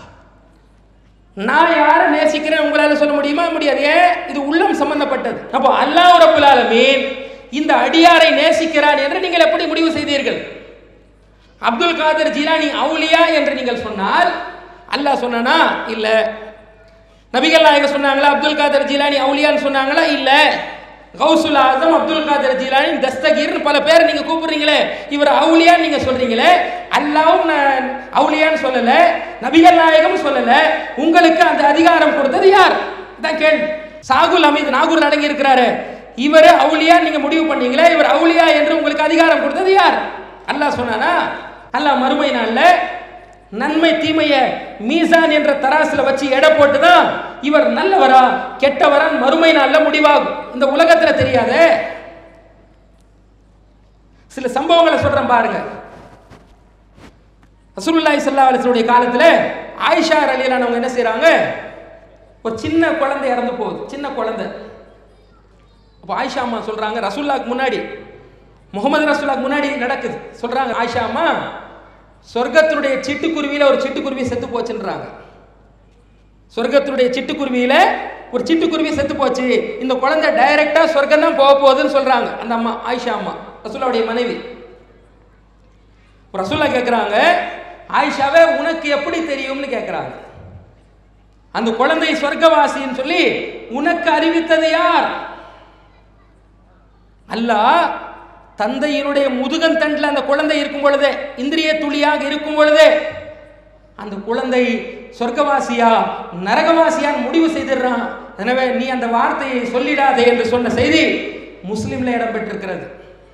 S1: நான் யாரை நேசிக்கிறேன் உங்களால சொல்ல முடியுமா முடியாது ஏன் இது உள்ளம் சம்பந்தப்பட்டது அப்போ அல்லாஹ் ரப்புல் ஆலமீன் இந்த அடியாரை நேசிக்கிறான் என்று நீங்கள் எப்படி முடிவு செய்தீர்கள் அப்துல் காதர் ஜிலானி அவுலியா என்று நீங்கள் சொன்னால் அல்லாஹ் சொன்னானா இல்ல நபிகள் நாயகம் சொன்னாங்களா அப்துல் காதர் ஜிலானி அவுலியான்னு சொன்னாங்களா இல்ல Ghausul Azam Abdul Qadir Jilani தஸ்தகீர்னு பல பேர் நீங்க கூப்பிடுறீங்களே இவர் அவுலியான்னு நீங்க சொல்றீங்களே அல்லாவும் நான் அவுலியான்னு சொல்லல நபிகள் நாயகம் சொல்லல உங்களுக்கு அந்த அதிகாரம் கொடுத்தது யார் தான் கேள்வி சாகுல் அமீத் நாகூர் அடங்கி இருக்கிறாரு இவர் அவுலியா நீங்க முடிவு பண்ணீங்களே இவர் அவுலியா என்று உங்களுக்கு அதிகாரம் கொடுத்தது யார் அல்லாஹ் சொன்னானா அல்லாஹ் மறுமை நாள்ல நன்மை தீமைய மீசான் என்ற தராசுல வச்சு எடை போட்டுதான் இவர் நல்லவரா கெட்டவரா மறுமை நாள்ல முடிவாகும் இந்த உலகத்துல தெரியாதே சில சம்பவங்களை சொல்றேன் பாருங்க ரசூலுல்லாஹி ஸல்லல்லாஹு அலைஹி வஸல்லம் காலத்துல ஆயிஷா ரலியல்லாஹு என்ன செய்றாங்க ஒரு சின்ன குழந்தை இறந்து போகுது சின்ன குழந்தை அப்போ ஆயிஷா அம்மா சொல்றாங்க ரசூல்லாக்கு முன்னாடி முகமது ரசூலாக்கு முன்னாடி நடக்குது சொல்றாங்க ஆயிஷா அம்மா சொர்க்கத்தினுடைய சிட்டுக்குருவியில ஒரு சிட்டுக்குருவி செத்து போச்சுன்றாங்க சொர்க்கத்தினுடைய சிட்டுக்குருவியில ஒரு சிட்டுக்குருவி செத்து போச்சு இந்த குழந்தை டைரக்டா சொர்க்கம் தான் போக போகுதுன்னு சொல்றாங்க அந்த அம்மா ஆயிஷா அம்மா ரசூலாவுடைய மனைவி ரசூலா கேட்குறாங்க ஆயிஷாவே உனக்கு எப்படி தெரியும்னு கேட்குறாங்க அந்த குழந்தை சொர்க்கவாசின்னு சொல்லி உனக்கு அறிவித்தது யார் அல்லாஹ் தந்தையினுடைய முதுகன் தண்டில் அந்த குழந்தை இருக்கும் பொழுதே இந்திரிய துளியாக இருக்கும் பொழுதே அந்த குழந்தை சொர்க்கவாசியா நரகவாசியான்னு முடிவு செய்திடுறான் எனவே நீ அந்த வார்த்தையை சொல்லிடாதே என்று சொன்ன செய்தி முஸ்லிம்ல இடம்பெற்றிருக்கிறது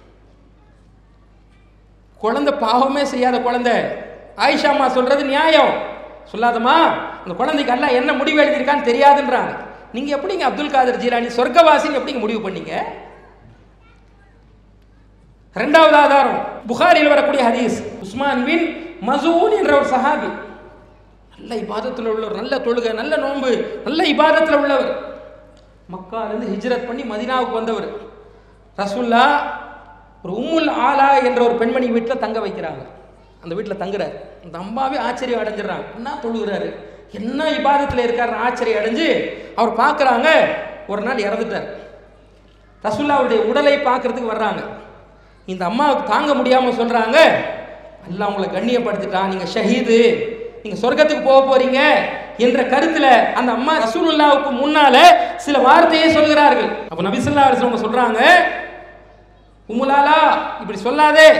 S1: குழந்தை பாவமே செய்யாத குழந்தை ஆயிஷாமா சொல்றது நியாயம் சொல்லாதம்மா அந்த குழந்தைக்கு அல்ல என்ன முடிவு எழுதியிருக்கான்னு தெரியாதுன்றாங்க நீங்க எப்படிங்க அப்துல் காதர் ஜீலானி சொர்க்கவாசின்னு எப்படிங்க முடிவு பண்ணீங்க ரெண்டாவது ஆதாரம் புகாரில் வரக்கூடிய ஹதீஸ் உஸ்மான் பின் மசூன் என்ற ஒரு சஹாபி நல்ல இபாதத்தில் உள்ளவர் நல்ல தொழுகை நல்ல நோன்பு நல்ல இபாதத்தில் உள்ளவர் மக்காலேருந்து ஹிஜ்ரத் பண்ணி மதினாவுக்கு வந்தவர் ரசூல்லா ஒரு உம்முல் ஆலா என்ற ஒரு பெண்மணி வீட்டில் தங்க வைக்கிறாங்க அந்த வீட்டில் தங்குறாரு அந்த அம்மாவே ஆச்சரியம் அடைஞ்சிடறாங்க என்ன தொழுகிறாரு என்ன இபாதத்தில் இருக்காருன்னு ஆச்சரியம் அடைஞ்சு அவர் பார்க்குறாங்க ஒரு நாள் இறந்துட்டார் ரசூல்லாவுடைய உடலை பார்க்கறதுக்கு வர்றாங்க இந்த அம்மாவுக்கு தாங்க முடியாமல் சொல்கிறாங்க அல்லாஹ் உங்களை கண்ணியப்படுத்திட்டான் நீங்கள் ஷஹீது நீங்கள் சொர்க்கத்துக்கு போக போறீங்க என்ற கருத்தில் அந்த அம்மா ரசூலுல்லாவுக்கு முன்னால சில வார்த்தையை சொல்கிறார்கள் அப்போ நபிசுல்லா அவங்க சொல்கிறாங்க உமுலாலா இப்படி சொல்லாதே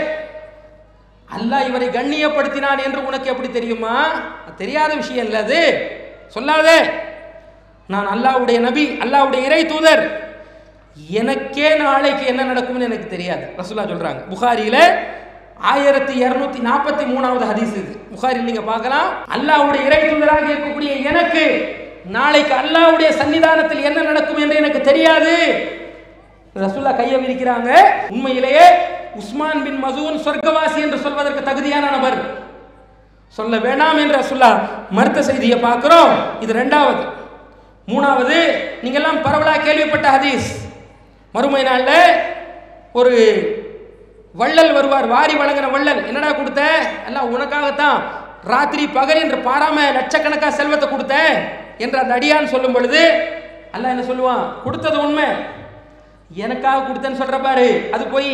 S1: அல்லாஹ் இவரை கண்ணியப்படுத்தினான் என்று உனக்கு எப்படி தெரியுமா அது தெரியாத விஷயம் இல்லை அது சொல்லாதே நான் அல்லாஹ்வுடைய நபி அல்லாஹ்வுடைய இறை தூதர் எனக்கே நாளைக்கு என்ன நடக்கும்னு எனக்கு தெரியாது ரசூலா சொல்றாங்க புகாரியில ஆயிரத்தி இருநூத்தி நாற்பத்தி மூணாவது ஹதீஸ் இது புகாரில் நீங்க பார்க்கலாம் அல்லாஹ்வுடைய இறை தூதராக இருக்கக்கூடிய எனக்கு நாளைக்கு அல்லாஹ்வுடைய சன்னிதானத்தில் என்ன நடக்கும் என்று எனக்கு தெரியாது ரசூல்லா கையை விரிக்கிறாங்க உண்மையிலேயே உஸ்மான் பின் மசூன் சொர்க்கவாசி என்று சொல்வதற்கு தகுதியான நபர் சொல்ல வேண்டாம் என்று ரசூல்லா மறுத்த செய்தியை பார்க்கிறோம் இது ரெண்டாவது மூணாவது நீங்கெல்லாம் பரவலா கேள்விப்பட்ட ஹதீஸ் மறுமை நாள்ல ஒரு வள்ளல் வருவார் வாரி வழங்கின வள்ளல் என்னடா கொடுத்த எல்லாம் உனக்காகத்தான் ராத்திரி பகல் என்று பாராம லட்சக்கணக்கா செல்வத்தை கொடுத்த என்று அந்த அடியான் சொல்லும் பொழுது அல்லாஹ் என்ன சொல்லுவான் கொடுத்தது உண்மை எனக்காக கொடுத்தேன்னு சொல்ற பாரு அது போய்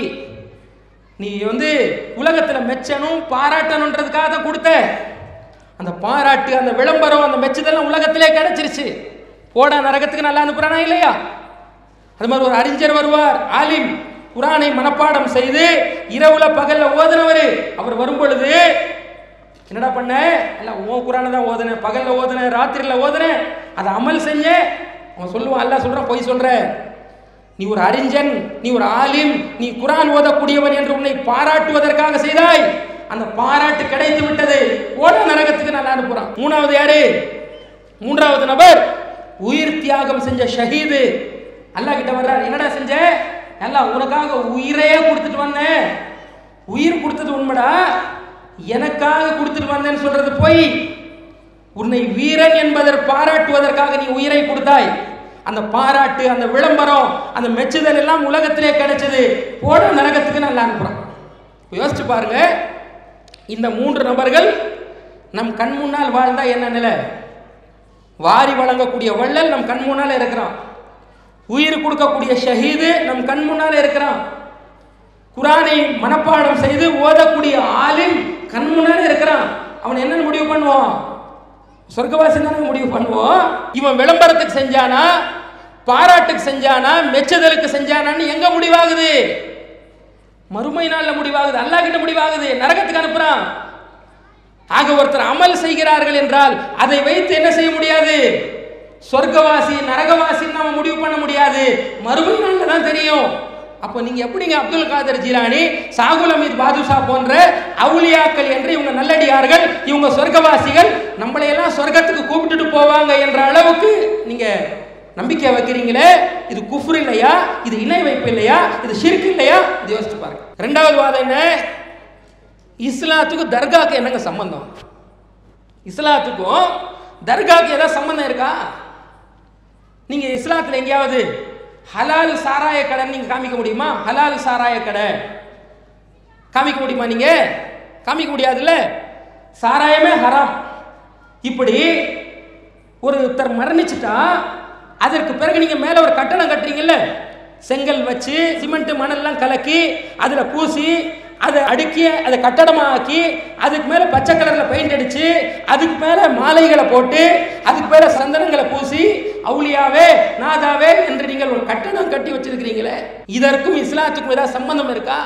S1: நீ வந்து உலகத்துல மெச்சணும் பாராட்டணுன்றதுக்காக தான் கொடுத்த அந்த பாராட்டு அந்த விளம்பரம் அந்த மெச்சுதெல்லாம் உலகத்திலே கிடைச்சிருச்சு போடா நரகத்துக்கு நல்லா அனுப்புறானா இல்லையா அது மாதிரி ஒரு அறிஞர் வருவார் ஆலிம் குரானை மனப்பாடம் செய்து இரவுல பகல்ல ஓதுனவர் அவர் வரும் பொழுது என்னடா பண்ண எல்லாம் உன் குரானை தான் ஓதுனேன் பகல்ல ஓதுனேன் ராத்திரில ஓதுனேன் அதை அமல் செஞ்சேன் அவன் சொல்லுவான் அல்லாஹ் சொல்றான் பொய் சொல்ற நீ ஒரு அறிஞன் நீ ஒரு ஆலிம் நீ குரான் ஓதக்கூடியவன் என்று உன்னை பாராட்டுவதற்காக செய்தாய் அந்த பாராட்டு கிடைத்து விட்டது ஓட நரகத்துக்கு நல்லா அனுப்புறான் மூணாவது யாரு மூன்றாவது நபர் உயிர் தியாகம் செஞ்ச ஷஹீது அல்லாஹ் கிட்ட வர்றார் என்னடா செஞ்ச எல்லாம் உனக்காக உயிரையே கொடுத்துட்டு வந்தேன் உயிர் கொடுத்தது உண்மைடா எனக்காக கொடுத்துட்டு வந்தேன்னு சொல்றது போய் உன்னை வீரன் என்பதற்கு பாராட்டுவதற்காக நீ உயிரை கொடுத்தாய் அந்த பாராட்டு அந்த விளம்பரம் அந்த மெச்சுதல் எல்லாம் உலகத்திலே கிடைச்சது போட நரகத்துக்கு நல்லா அனுப்புறான் இப்ப யோசிச்சு பாருங்க இந்த மூன்று நபர்கள் நம் கண் முன்னால் வாழ்ந்தா என்ன நிலை வாரி வழங்கக்கூடிய வள்ளல் நம் கண் முன்னால் இருக்கிறான் உயிர் கொடுக்கக்கூடிய ஷஹீது நம் கண் முன்னால் இருக்கிறான் குரானை மனப்பாடம் செய்து ஓதக்கூடிய ஆலிம் கண் முன்னால் இருக்கிறான் அவன் என்னன்னு முடிவு பண்ணுவான் சொர்க்கவாசி தானே முடிவு பண்ணுவோம் இவன் விளம்பரத்துக்கு செஞ்சானா பாராட்டுக்கு செஞ்சானா மெச்சுதலுக்கு செஞ்சானான்னு எங்க முடிவாகுது மறுமை நாள்ல முடிவாகுது அல்லாஹ் கிட்ட முடிவாகுது நரகத்துக்கு அனுப்புறான் ஆக ஒருத்தர் அமல் செய்கிறார்கள் என்றால் அதை வைத்து என்ன செய்ய முடியாது சொர்க்கவாசி நரகவாசி நாம முடிவு பண்ண முடியாது மறுமை நாள்ல தான் தெரியும் அப்போ நீங்க எப்படிங்க அப்துல் காதர் ஜிலானி சாகுல் அமீத் பாதுஷா போன்ற அவுலியாக்கள் என்று இவங்க நல்லடியார்கள் இவங்க சொர்க்கவாசிகள் நம்மளையெல்லாம் சொர்க்கத்துக்கு கூப்பிட்டுட்டு போவாங்க என்ற அளவுக்கு நீங்க நம்பிக்கை வைக்கிறீங்களே இது குஃப்ர் இல்லையா இது இணை வைப்பு இல்லையா இது ஷிர்க் இல்லையா இது யோசிச்சு பாருங்க ரெண்டாவது வாதம் என்ன இஸ்லாத்துக்கும் தர்காக்கு என்னங்க சம்பந்தம் இஸ்லாத்துக்கும் தர்காக்கு ஏதாவது சம்பந்தம் இருக்கா நீங்க இஸ்லாத்துல எங்கேயாவது ஹலால் சாராய கடை நீங்க காமிக்க முடியுமா ஹலால் சாராய கடை காமிக்க முடியுமா நீங்க காமிக்க முடியாதுல்ல சாராயமே ஹராம் இப்படி ஒருத்தர் மரணிச்சுட்டா அதற்கு பிறகு நீங்க மேல ஒரு கட்டணம் கட்டுறீங்கல்ல செங்கல் வச்சு சிமெண்ட் மணல்லாம் கலக்கி அதுல பூசி அதை அடுக்கி அதை கட்டடமாக்கி அதுக்கு மேல பச்சை கலர்ல பெயிண்ட் அடிச்சு அதுக்கு மேல மாலைகளை போட்டு அதுக்கு மேல சந்தனங்களை பூசி அவுளியாவே நாதாவே என்று நீங்கள் ஒரு கட்டணம் கட்டி வச்சிருக்கிறீங்களே இதற்கும் இஸ்லாத்துக்கும் ஏதாவது சம்பந்தம் இருக்கா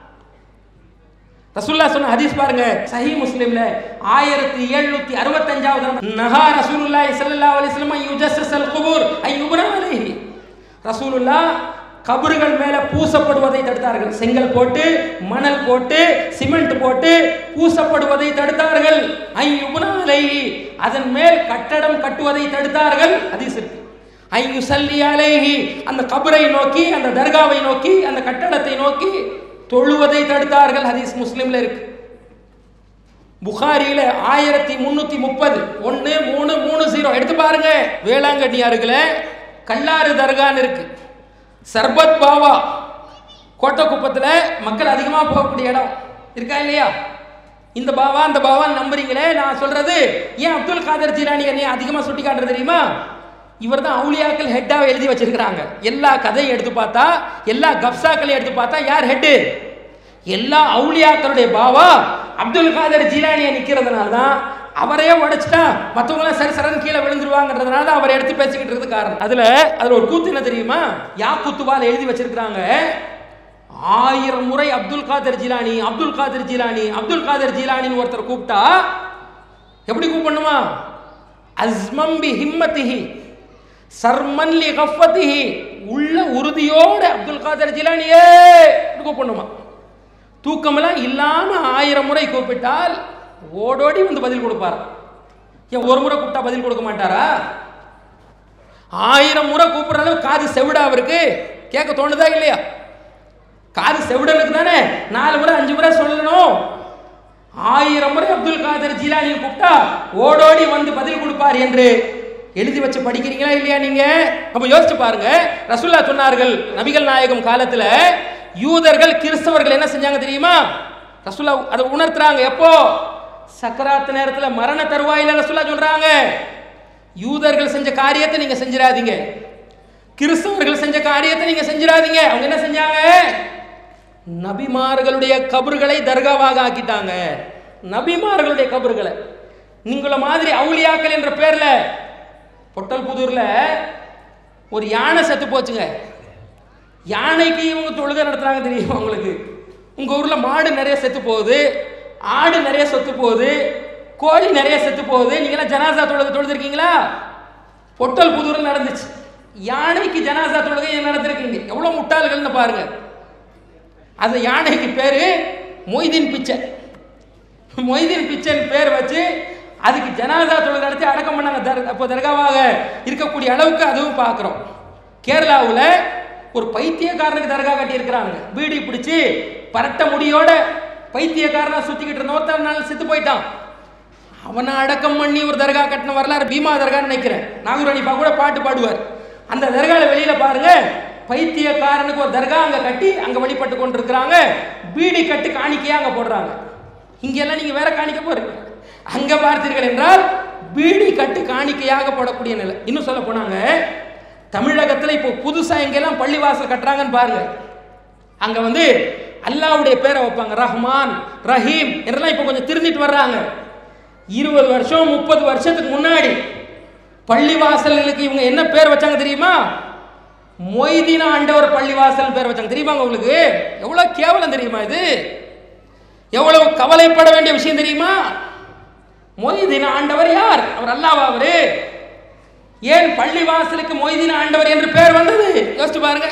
S1: ரசூல்லா சொன்ன ஹதீஸ் பாருங்க சஹி முஸ்லிம்ல ஆயிரத்தி எழுநூத்தி அறுபத்தஞ்சாவது நஹா ரசூலுல்லாஹி ஸல்லல்லாஹு அலைஹி வஸல்லம் யுஜஸ்ஸல் குபூர் ஐ யுப்னா அலைஹி ரசூலுல்லா கபறுகள் மேல பூசப்படுவதை தடுத்தார்கள் செங்கல் போட்டு மணல் போட்டு சிமெண்ட் போட்டு பூசப்படுவதை தடுத்தார்கள் ஐ யுப்னா அலைஹி அதன் மேல் கட்டடம் கட்டுவதை தடுத்தார்கள் ஹதீஸ் இருக்கு ஐ யுஸல்லி அலைஹி அந்த கபரை நோக்கி அந்த தர்காவை நோக்கி அந்த கட்டடத்தை நோக்கி தொழுவதை தடுத்தார்கள் ஹதீஸ் முஸ்லிம்ல இருக்கு புகாரியில ஆயிரத்தி முன்னூத்தி முப்பது ஒன்னு மூணு மூணு ஜீரோ எடுத்து பாருங்க வேளாங்கண்ணியாருக்குல கல்லாறு தர்கான்னு இருக்கு சர்பத் பாவா கோட்டக்குப்பத்தில் மக்கள் அதிகமாக போகக்கூடிய இடம் இருக்கா இல்லையா இந்த பாவா அந்த பாவான்னு நம்புறீங்களே நான் சொல்றது ஏன் அப்துல் காதர் ஜிலானி என்னைய அதிகமாக சுட்டி காட்டுறது தெரியுமா இவர் தான் அவுளியாக்கள் ஹெட்டாக எழுதி வச்சிருக்கிறாங்க எல்லா கதையும் எடுத்து பார்த்தா எல்லா கப்சாக்களையும் எடுத்து பார்த்தா யார் ஹெட்டு எல்லா அவுளியாக்களுடைய பாவா அப்துல் காதர் ஜிலானியை நிற்கிறதுனால தான் அவரையே உடைச்சிட்டா மற்றவங்களாம் சரி சரன் கீழே விழுந்துருவாங்கன்றதுனால தான் அவரை எடுத்து பேசிக்கிட்டு இருக்கு காரணம் அதுல அதுல ஒரு கூத்து என்ன தெரியுமா யா குத்துவால் எழுதி வச்சிருக்கிறாங்க ஆயிரம் முறை அப்துல் காதர் ஜிலானி அப்துல் காதர் ஜிலானி அப்துல் காதர் ஜிலானின்னு ஒருத்தர் கூப்பிட்டா எப்படி கூப்பிடணுமா அஸ்மம் பி ஹிம்மத்திஹி சர்மன் லி கஃபத்திஹி உள்ள உறுதியோட அப்துல் காதர் ஜிலானியே இப்படி கூப்பிடணுமா தூக்கமெல்லாம் இல்லாம ஆயிரம் முறை கூப்பிட்டால் ஓடோடி வந்து பதில் கொடுப்பார் ஏன் ஒரு முறை கூப்பிட்டா பதில் கொடுக்க மாட்டாரா ஆயிரம் முறை கூப்பிடுற அளவு காது செவிடா அவருக்கு கேட்க தோணுதா இல்லையா காது செவிடனுக்கு தானே நாலு முறை அஞ்சு முறை சொல்லணும் ஆயிரம் முறை அப்துல் காதர் ஜிலானி கூப்பிட்டா ஓடோடி வந்து பதில் கொடுப்பார் என்று எழுதி வச்சு படிக்கிறீங்களா இல்லையா நீங்க அப்ப யோசிச்சு பாருங்க ரசுல்லா சொன்னார்கள் நபிகள் நாயகம் காலத்துல யூதர்கள் கிறிஸ்தவர்கள் என்ன செஞ்சாங்க தெரியுமா ரசுல்லா அதை உணர்த்துறாங்க எப்போ சக்கராத்து நேரத்துல மரண தருவாயில ரசுல்லா சொல்றாங்க யூதர்கள் செஞ்ச காரியத்தை நீங்க செஞ்சிடாதீங்க கிறிஸ்தவர்கள் செஞ்ச காரியத்தை நீங்க செஞ்சிடாதீங்க அவங்க என்ன செஞ்சாங்க நபிமார்களுடைய கபறுகளை தர்காவாக ஆக்கிட்டாங்க நபிமார்களுடைய கபறுகளை நீங்கள மாதிரி அவுளியாக்கள் என்ற பேர்ல பொட்டல் புதூர்ல ஒரு யானை செத்து போச்சுங்க யானைக்கு இவங்க தொழுகை நடத்துறாங்க தெரியுமா உங்களுக்கு உங்க ஊர்ல மாடு நிறைய செத்து போகுது ஆடு நிறைய செத்து போகுது கோழி நிறைய செத்து போகுது நீங்களாம் ஜனாசா தொழுகை தொழுதுருக்கீங்களா பொட்டல் புதூரில் நடந்துச்சு யானைக்கு ஜனாசா தொழுகை நடந்திருக்கீங்க எவ்வளோ முட்டாள்கள்னு பாருங்க அந்த யானைக்கு பேர் மொய்தீன் பிச்சை மொய்தீன் பிச்சைன்னு பேர் வச்சு அதுக்கு ஜனாதா தொழில் நடத்தி அடக்கம் பண்ணாங்க தர் அப்போ தர்காவாக இருக்கக்கூடிய அளவுக்கு அதுவும் பார்க்குறோம் கேரளாவில் ஒரு பைத்தியக்காரனுக்கு தர்கா கட்டி இருக்கிறாங்க பீடி பிடிச்சி பரட்ட முடியோட பைத்தியக்காரனா சுற்றிக்கிட்டு இருந்த ஒருத்தர் நாள் செத்து போயிட்டான் அவனை அடக்கம் பண்ணி ஒரு தர்கா கட்டின வரலாறு பீமா தர்கான்னு நினைக்கிறேன் நாகூர் அனிப்பா கூட பாட்டு பாடுவார் அந்த தர்காவில் வெளியில பாருங்க பைத்தியக்காரனுக்கு ஒரு தர்கா அங்கே கட்டி அங்கே வழிபட்டு கொண்டு இருக்கிறாங்க பீடி கட்டு காணிக்கையா அங்கே போடுறாங்க இங்கெல்லாம் நீங்க வேற காணிக்க போறீங்க அங்க பார்த்தீர்கள் என்றால் பீடி கட்டு காணிக்கையாக போடக்கூடிய நிலை இன்னும் சொல்ல போனாங்க தமிழகத்துல இப்போ புதுசா எங்கெல்லாம் பள்ளிவாசல் கட்டுறாங்கன்னு பாருங்க அங்க வந்து அல்லாவுடைய பேரை வைப்பாங்க ரஹ்மான் ரஹீம் என்றெல்லாம் இப்போ கொஞ்சம் திருந்திட்டு வர்றாங்க இருபது வருஷம் முப்பது வருஷத்துக்கு முன்னாடி பள்ளிவாசல்களுக்கு இவங்க என்ன பேர் வச்சாங்க தெரியுமா மொய்தீன ஆண்டவர் பள்ளிவாசல் பேர் வச்சாங்க தெரியுமாங்க உங்களுக்கு எவ்வளவு கேவலம் தெரியுமா இது எவ்வளவு கவலைப்பட வேண்டிய விஷயம் தெரியுமா மொய்தீன ஆண்டவர் யார் அவர் அல்லாவா அவரு ஏன் பள்ளிவாசலுக்கு மொய்தீன ஆண்டவர் என்று பெயர் வந்தது யோசிச்சு பாருங்க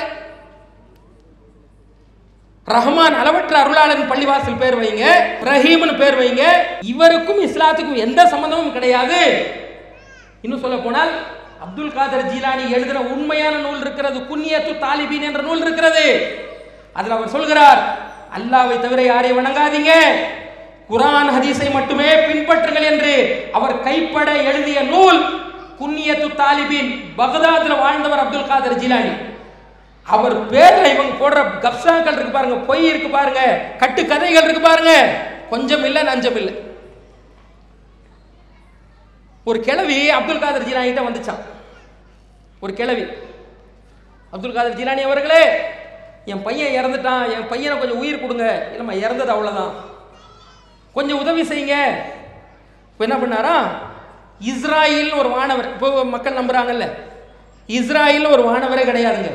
S1: ரஹ்மான் அளவற்ற அருளாளன் பள்ளிவாசல் பேர் வைங்க ரஹீம்னு பேர் வைங்க இவருக்கும் இஸ்லாத்துக்கும் எந்த சம்பந்தமும் கிடையாது இன்னும் சொல்ல போனால் அப்துல் காதர் ஜீலானி எழுதின உண்மையான நூல் இருக்கிறது குன்னியத்து தாலிபீன் என்ற நூல் இருக்கிறது அதில் அவர் சொல்கிறார் அல்லாவை தவிர யாரையும் வணங்காதீங்க குரான் ஹதீஸை மட்டுமே பின்பற்றுங்கள் என்று அவர் கைப்பட எழுதிய நூல் குன்னியத்து தாலிபீன் பகதாத்தில் வாழ்ந்தவர் அப்துல் காதர் ஜிலானி அவர் பேர்ல இவங்க போடுற கப்சாக்கள் இருக்கு பாருங்க பொய் இருக்கு பாருங்க கட்டு கதைகள் இருக்கு பாருங்க கொஞ்சம் இல்லை நஞ்சம் இல்லை ஒரு கிழவி அப்துல் காதர் ஜிலானி கிட்ட வந்துச்சான் ஒரு கிழவி அப்துல் காதர் ஜிலானி அவர்களே என் பையன் இறந்துட்டான் என் பையனை கொஞ்சம் உயிர் கொடுங்க இல்லைம்மா இறந்தது அவ்வளோதான் கொஞ்சம் உதவி செய்யுங்க இப்போ என்ன பண்ணாரா இஸ்ராயில் ஒரு வானவர் இப்போ மக்கள் நம்புறாங்கல்ல இஸ்ராயில் ஒரு வானவரே கிடையாதுங்க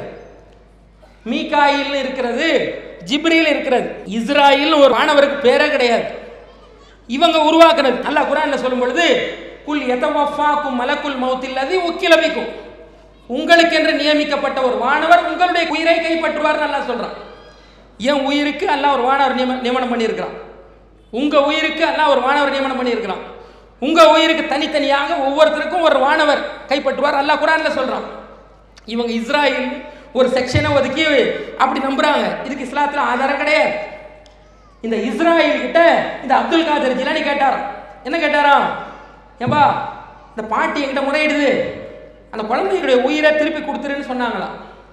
S1: மீகாயில் இருக்கிறது ஜிப்ரீல் இருக்கிறது இஸ்ராயில் ஒரு வானவருக்கு பேரே கிடையாது இவங்க உருவாக்குனது அல்லாஹ் குரான்ல சொல்லும் பொழுது குல் எதவஃபாக்கும் மலக்குல் மௌத்தில்லதி உக்கிலபிக்கும் உங்களுக்கு என்று நியமிக்கப்பட்ட ஒரு வானவர் உங்களுடைய உயிரை கைப்பற்றுவார் நல்லா சொல்றான் என் உயிருக்கு அல்லாஹ் ஒரு வானவர் நியம நியமனம் பண்ணியிருக்கிறான் உங்க உயிருக்கு அல்லாஹ் ஒரு வானவர் நியமனம் பண்ணியிருக்கிறான் உங்க உயிருக்கு தனித்தனியாக ஒவ்வொருத்தருக்கும் ஒரு வானவர் கைப்பற்றுவார் அல்லாஹ் குரான்ல சொல்றான் இவங்க இஸ்ராயல் ஒரு செக்ஷனை ஒதுக்கி அப்படி நம்புறாங்க இதுக்கு இஸ்லாத்துல ஆதாரம் கிடையாது இந்த இஸ்ராயல் கிட்ட இந்த அப்துல் காதர் ஜிலானி கேட்டாராம் என்ன கேட்டாராம் ஏம்பா இந்த பாட்டி என்கிட்ட முறையிடுது அந்த குழந்தைகளுடைய உயிரை திருப்பி கொடுத்துருன்னு சொன்னாங்களாம்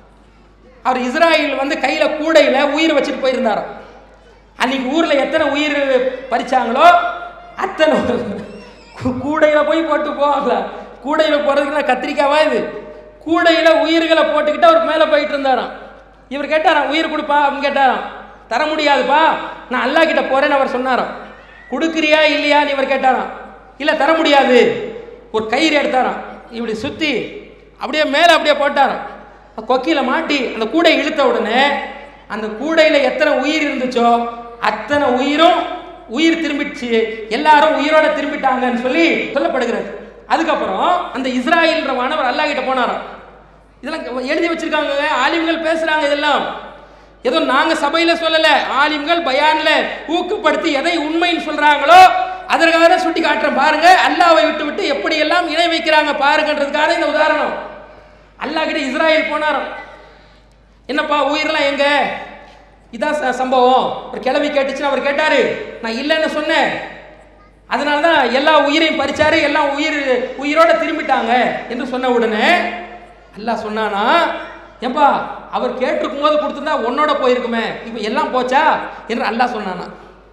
S1: அவர் இஸ்ராயல் வந்து கையில கூடையில உயிர் வச்சுட்டு போயிருந்தாராம் அன்னைக்கு ஊர்ல எத்தனை உயிர் பறிச்சாங்களோ அத்தனை கூ- கூடையில போய் போட்டு போவாங்களா கூடையில போறதுக்கு நான் கத்திரிக்காவா இது கூடையில உயிர்களை போட்டுக்கிட்டு அவர் மேலே போயிட்டு இருந்தாராம் இவர் கேட்டாராம் உயிர் கொடுப்பா அப்படின்னு கேட்டாராம் தர முடியாதுப்பா நான் அல்லாஹ் கிட்ட போறேன்னு அவர் சொன்னாராம் கொடுக்குறியா இல்லையான்னு இவர் கேட்டாராம் இல்லை தர முடியாது ஒரு கயிறு எடுத்தாராம் இப்படி சுத்தி அப்படியே மேலே அப்படியே போட்டாராம் கொக்கியில மாட்டி அந்த கூடை இழுத்த உடனே அந்த கூடையில எத்தனை உயிர் இருந்துச்சோ அத்தனை உயிரும் உயிர் திரும்பிடுச்சு எல்லாரும் உயிரோட திரும்பிட்டாங்கன்னு சொல்லி சொல்லப்படுகிறது அதுக்கப்புறம் அந்த இஸ்ராயல்ன்ற வானவர் அல்லாஹ் கிட்ட போனாராம் இதெல்லாம் எழுதி வச்சிருக்காங்க ஆலிம்கள் பேசுறாங்க இதெல்லாம் ஏதோ நாங்க சபையில சொல்லல ஆலிம்கள் பயான்ல ஊக்கப்படுத்தி எதை உண்மைன்னு சொல்றாங்களோ அதற்காக தான் சுட்டி காட்டுறேன் பாருங்க அல்லாவை விட்டு விட்டு எப்படி எல்லாம் இணை வைக்கிறாங்க பாருங்கன்றதுக்காக இந்த உதாரணம் அல்லாஹ் கிட்ட இஸ்ராயல் போனாராம் என்னப்பா உயிரெல்லாம் எங்க இதான் ச- சம்பவம் ஒரு கிளவி கேட்டுச்சுன்னு அவர் கேட்டாரு நான் இல்லைன்னு சொன்னேன் அதனால தான் எல்லா உயிரையும் பறிச்சாரு எல்லாம் உயிர் உயிரோட திரும்பிட்டாங்க என்று சொன்ன உடனே அல்லாஹ் சொன்னானா ஏம்பா அவர் கேட்டிருக்கும் போது கொடுத்துருந்தா உன்னோட போயிருக்குமே இப்போ எல்லாம் போச்சா என்று அல்லாஹ் சொன்னானா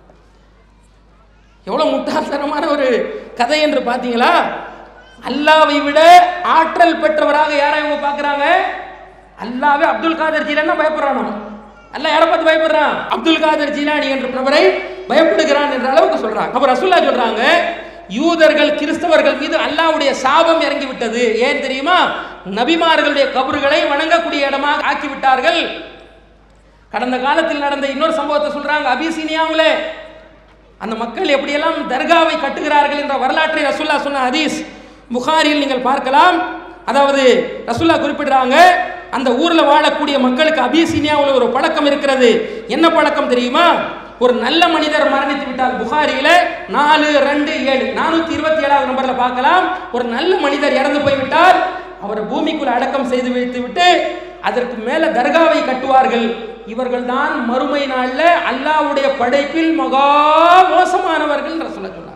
S1: எவ்வளவு முட்டாள்தனமான ஒரு கதை என்று பார்த்தீங்களா அல்லாவை விட ஆற்றல் பெற்றவராக யாரை இவங்க பார்க்கறாங்க அல்லாவே அப்துல் காதர் ஜீலானா பயப்படுறான் அல்லாஹ் யாரை பார்த்து பயப்படுறான் அப்துல் காதர் ஜீலானி என்ற பிரபரை பயப்படுகிறான் என்ற அளவுக்கு சொல்றாங்க அப்ப ரசூல்லா சொல்றாங்க யூதர்கள் கிறிஸ்தவர்கள் மீது அல்லாஹ்வுடைய சாபம் இறங்கி விட்டது ஏன் தெரியுமா நபிமார்களுடைய கபறுகளை வணங்கக்கூடிய இடமாக ஆக்கி விட்டார்கள் கடந்த காலத்தில் நடந்த இன்னொரு சம்பவத்தை சொல்றாங்க அபிசீனியாவுல அந்த மக்கள் எப்படியெல்லாம் தர்காவை கட்டுகிறார்கள் என்ற வரலாற்றை ரசுல்லா சொன்ன ஹதீஸ் புகாரியில் நீங்கள் பார்க்கலாம் அதாவது ரசுல்லா குறிப்பிடுறாங்க அந்த ஊர்ல வாழக்கூடிய மக்களுக்கு அபிசீனியாவில் ஒரு பழக்கம் இருக்கிறது என்ன பழக்கம் தெரியுமா ஒரு நல்ல மனிதர் மரணித்து விட்டால் புகாரியில நாலு ரெண்டு ஏழு நானூத்தி இருபத்தி ஏழாவது நம்பர்ல பார்க்கலாம் ஒரு நல்ல மனிதர் இறந்து போய்விட்டால் அவரை பூமிக்குள் அடக்கம் செய்து வைத்து விட்டு அதற்கு மேல தர்காவை கட்டுவார்கள் இவர்கள் தான் மறுமை நாள்ல அல்லாஹ்வுடைய படைப்பில் மகா மோசமானவர்கள் சொல்ல சொன்னார்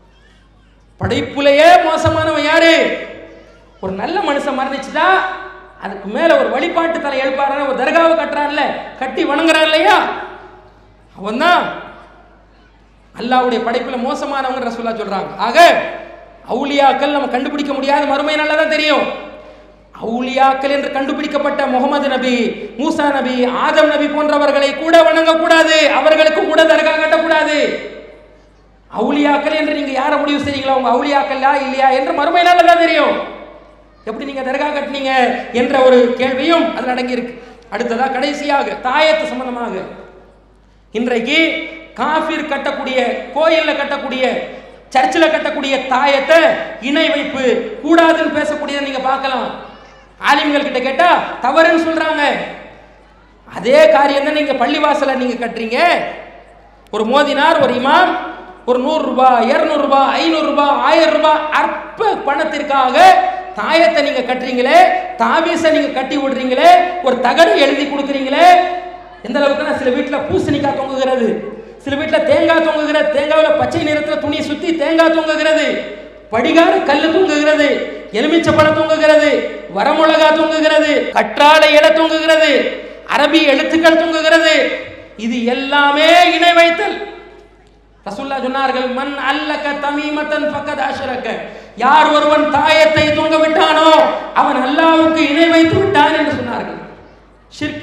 S1: படைப்புலையே மோசமானவன் யாரு ஒரு நல்ல மனுஷன் மரணிச்சுட்டா அதுக்கு மேல ஒரு வழிபாட்டு தலை எழுப்பாரு ஒரு தர்காவை கட்டுறான்ல கட்டி வணங்குறான் இல்லையா அவன் தான் அல்லாஹ்வுடைய படைப்புல மோசமானவங்க ரசூல்லா சொல்றாங்க ஆக அவுலியாக்கள் நம்ம கண்டுபிடிக்க முடியாத மறுமை நல்லா தான் தெரியும் அவுலியாக்கள் என்று கண்டுபிடிக்கப்பட்ட முகமது நபி மூசா நபி ஆதம் நபி போன்றவர்களை கூட வணங்கக்கூடாது அவர்களுக்கு கூட தர்கா கட்டக்கூடாது அவுலியாக்கள் என்று நீங்க யாரை முடிவு செய்றீங்களா உங்க அவுலியாக்கல்லா இல்லையா என்று மறுமை நாள்ல தான் தெரியும் எப்படி நீங்க தர்கா கட்டினீங்க என்ற ஒரு கேள்வியும் அதில் அடங்கி இருக்கு அடுத்ததா கடைசியாக தாயத்து சம்பந்தமாக இன்றைக்கு காஃபிர் கட்டக்கூடிய கோயில்ல கட்டக்கூடிய சர்ச்சில் கட்டக்கூடிய தாயத்தை இணை வைப்பு கூடாதுன்னு பேசக்கூடியதை நீங்க பார்க்கலாம் ஆலிம்கள் கிட்ட கேட்டா தவறுன்னு சொல்றாங்க அதே காரியம் தான் நீங்க பள்ளிவாசல நீங்க கட்டுறீங்க ஒரு மோதினார் ஒரு இமாம் ஒரு நூறு ரூபாய் இருநூறு ரூபாய் ஐநூறு ரூபாய் ஆயிரம் ரூபாய் அற்ப பணத்திற்காக தாயத்தை நீங்க கட்டுறீங்களே தாவீசை நீங்க கட்டி விடுறீங்களே ஒரு தகடு எழுதி கொடுக்குறீங்களே எந்த அளவுக்குன்னா சில வீட்டில் பூசணிக்காய் தொங்குகிறது சில வீட்டில் தேங்காய் தொங்குகிறது தேங்காவில் பச்சை நிறத்தில் துணியை சுற்றி தேங்காய் தொங்குகிறது படிகார கல் தொங்குகிறது எலுமிச்சப்பழம் தொங்குகிறது வரமுளகா தொங்குகிறது கற்றாழை இலை தொங்குகிறது அரபி எழுத்துக்கள் தொங்குகிறது இது எல்லாமே இணை வைத்தல் ரசூல்லா சொன்னார்கள் மன் அல்லக தமீமத்தன் ஃபக்கத் அஷ்ரக யார் ஒருவன் தாயத்தை தொங்க விட்டானோ அவன் அல்லாஹ்வுக்கு இணை வைத்து விட்டான் என்று சொன்னார்கள் ஷிர்க்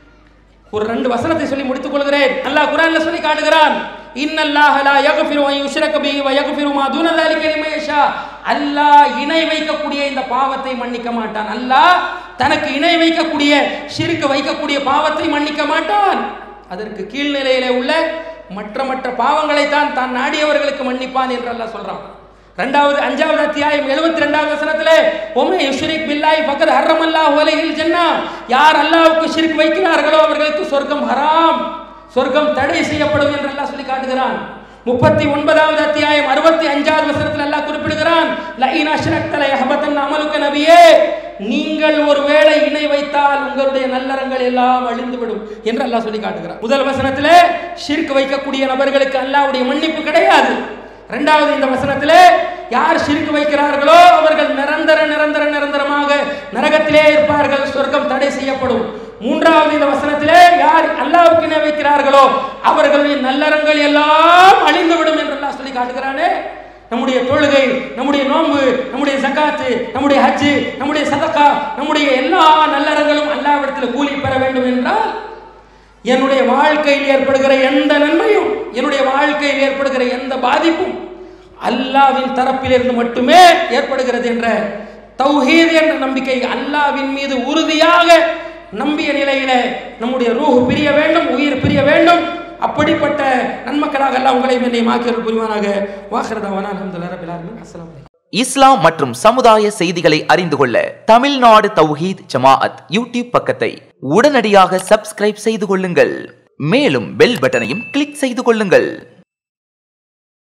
S1: ஒரு ரெண்டு வசனத்தை சொல்லி முடித்துக் கொள்கிறேன் அல்லாஹ் குர்ஆன்ல சொல்லி காட்டுகிறான் இன்னல்லாஹ லா யக்ஃபிரு அன் யுஷ்ரக பிஹி வ யக்ஃபிரு மா தூன ذلك லிமன் யஷா அல்லாஹ் இணை வைக்கக்கூடிய இந்த பாவத்தை மன்னிக்க மாட்டான் அல்லாஹ் தனக்கு இணை வைக்கக்கூடிய ஷிர்க் வைக்கக்கூடிய பாவத்தை மன்னிக்க மாட்டான் அதற்கு கீழ்நிலையிலே உள்ள மற்ற மற்ற பாவங்களை தான் தான் நாடியவர்களுக்கு மன்னிப்பான் என்று அல்லாஹ் சொல்றான் ரெண்டாவது அஞ்சாவது அத்தியாயம் எழுபத்தி ரெண்டாவது வசனத்திலே ஒமே யுஷ்ரிக் பில்லாஹி ஃபக்கத் ஹர்ரமல்லாஹு அலைஹில் ஜன்னா யார் அல்லாஹ்வுக்கு ஷிர்க் வைக்கிறார்களோ அவர்களுக்கு சொர்க்கம் ஹராம் சொர்க்கம் தடை செய்யப்படும் என்று அல்லாஹ் சொல்லி காட்டுகிறான் முப்பத்தி ஒன்பதாவது அத்தியாயம் அறுபத்தி அஞ்சாவது வசனத்தில் அல்லாஹ் குறிப்பிடுகிறான் லஇன் அஷ்ரக்த லயஹபத்தன் அமலுக்க நபியே நீங்கள் ஒருவேளை இணை வைத்தால் உங்களுடைய நல்லறங்கள் எல்லாம் அழிந்துவிடும் என்று அல்லாஹ் சொல்லி காட்டுகிறான் முதல் வசனத்திலே ஷிர்க் வைக்கக்கூடிய நபர்களுக்கு அல்லாஹ்வுடைய மன்னிப்பு கிடையாது இரண்டாவது இந்த வசனத்திலே யார் ஷிர்க் வைக்கிறார்களோ அவர்கள் நிரந்தர நிரந்தர நிரந்தரமாக நரகத்திலே இருப்பார்கள் சொர்க்கம் தடை செய்யப்படும் மூன்றாவது இந்த வசனத்திலே யார் அல்லாஹ்வுக்கு இணை வைக்கிறார்களோ அவர்களுடைய நல்லறங்கள் எல்லாம் அழிந்துவிடும் என்று அல்லாஹ் சொல்லி காட்டுகிறானே நம்முடைய தொழுகை நம்முடைய நோன்பு நம்முடைய ஜகாத்து நம்முடைய ஹஜ்ஜு நம்முடைய சதக்கா நம்முடைய எல்லா நல்லறங்களும் அல்லாவிடத்தில் கூலி பெற வேண்டும் என்றால் என்னுடைய வாழ்க்கையில் ஏற்படுகிற எந்த நன்மையும் என்னுடைய வாழ்க்கையில் ஏற்படுகிற எந்த பாதிப்பும் அல்லாவின் தரப்பிலிருந்து மட்டுமே ஏற்படுகிறது என்ற தௌஹீத் என்ற நம்பிக்கை அல்லாவின் மீது உறுதியாக நம்பிய நிலையில நம்முடைய ரூஹ் பிரிய வேண்டும் உயிர் பிரிய வேண்டும் அப்படிப்பட்ட நன்மக்களாக எல்லாம் உங்களை என்னையும் ஆக்கியர்கள் புரிவானாக வாஹரதாவான அலமதுல்லா ரபில் ஆலமீன் அஸ்ஸலாமு அலைக்கும்
S2: இஸ்லாம் மற்றும் சமுதாய செய்திகளை அறிந்து கொள்ள தமிழ்நாடு தௌஹீத் ஜமாஅத் யூடியூப் பக்கத்தை உடனடியாக சப்ஸ்கிரைப் செய்து கொள்ளுங்கள் மேலும் பெல் பட்டனையும் கிளிக் செய்து கொள்ளுங்கள்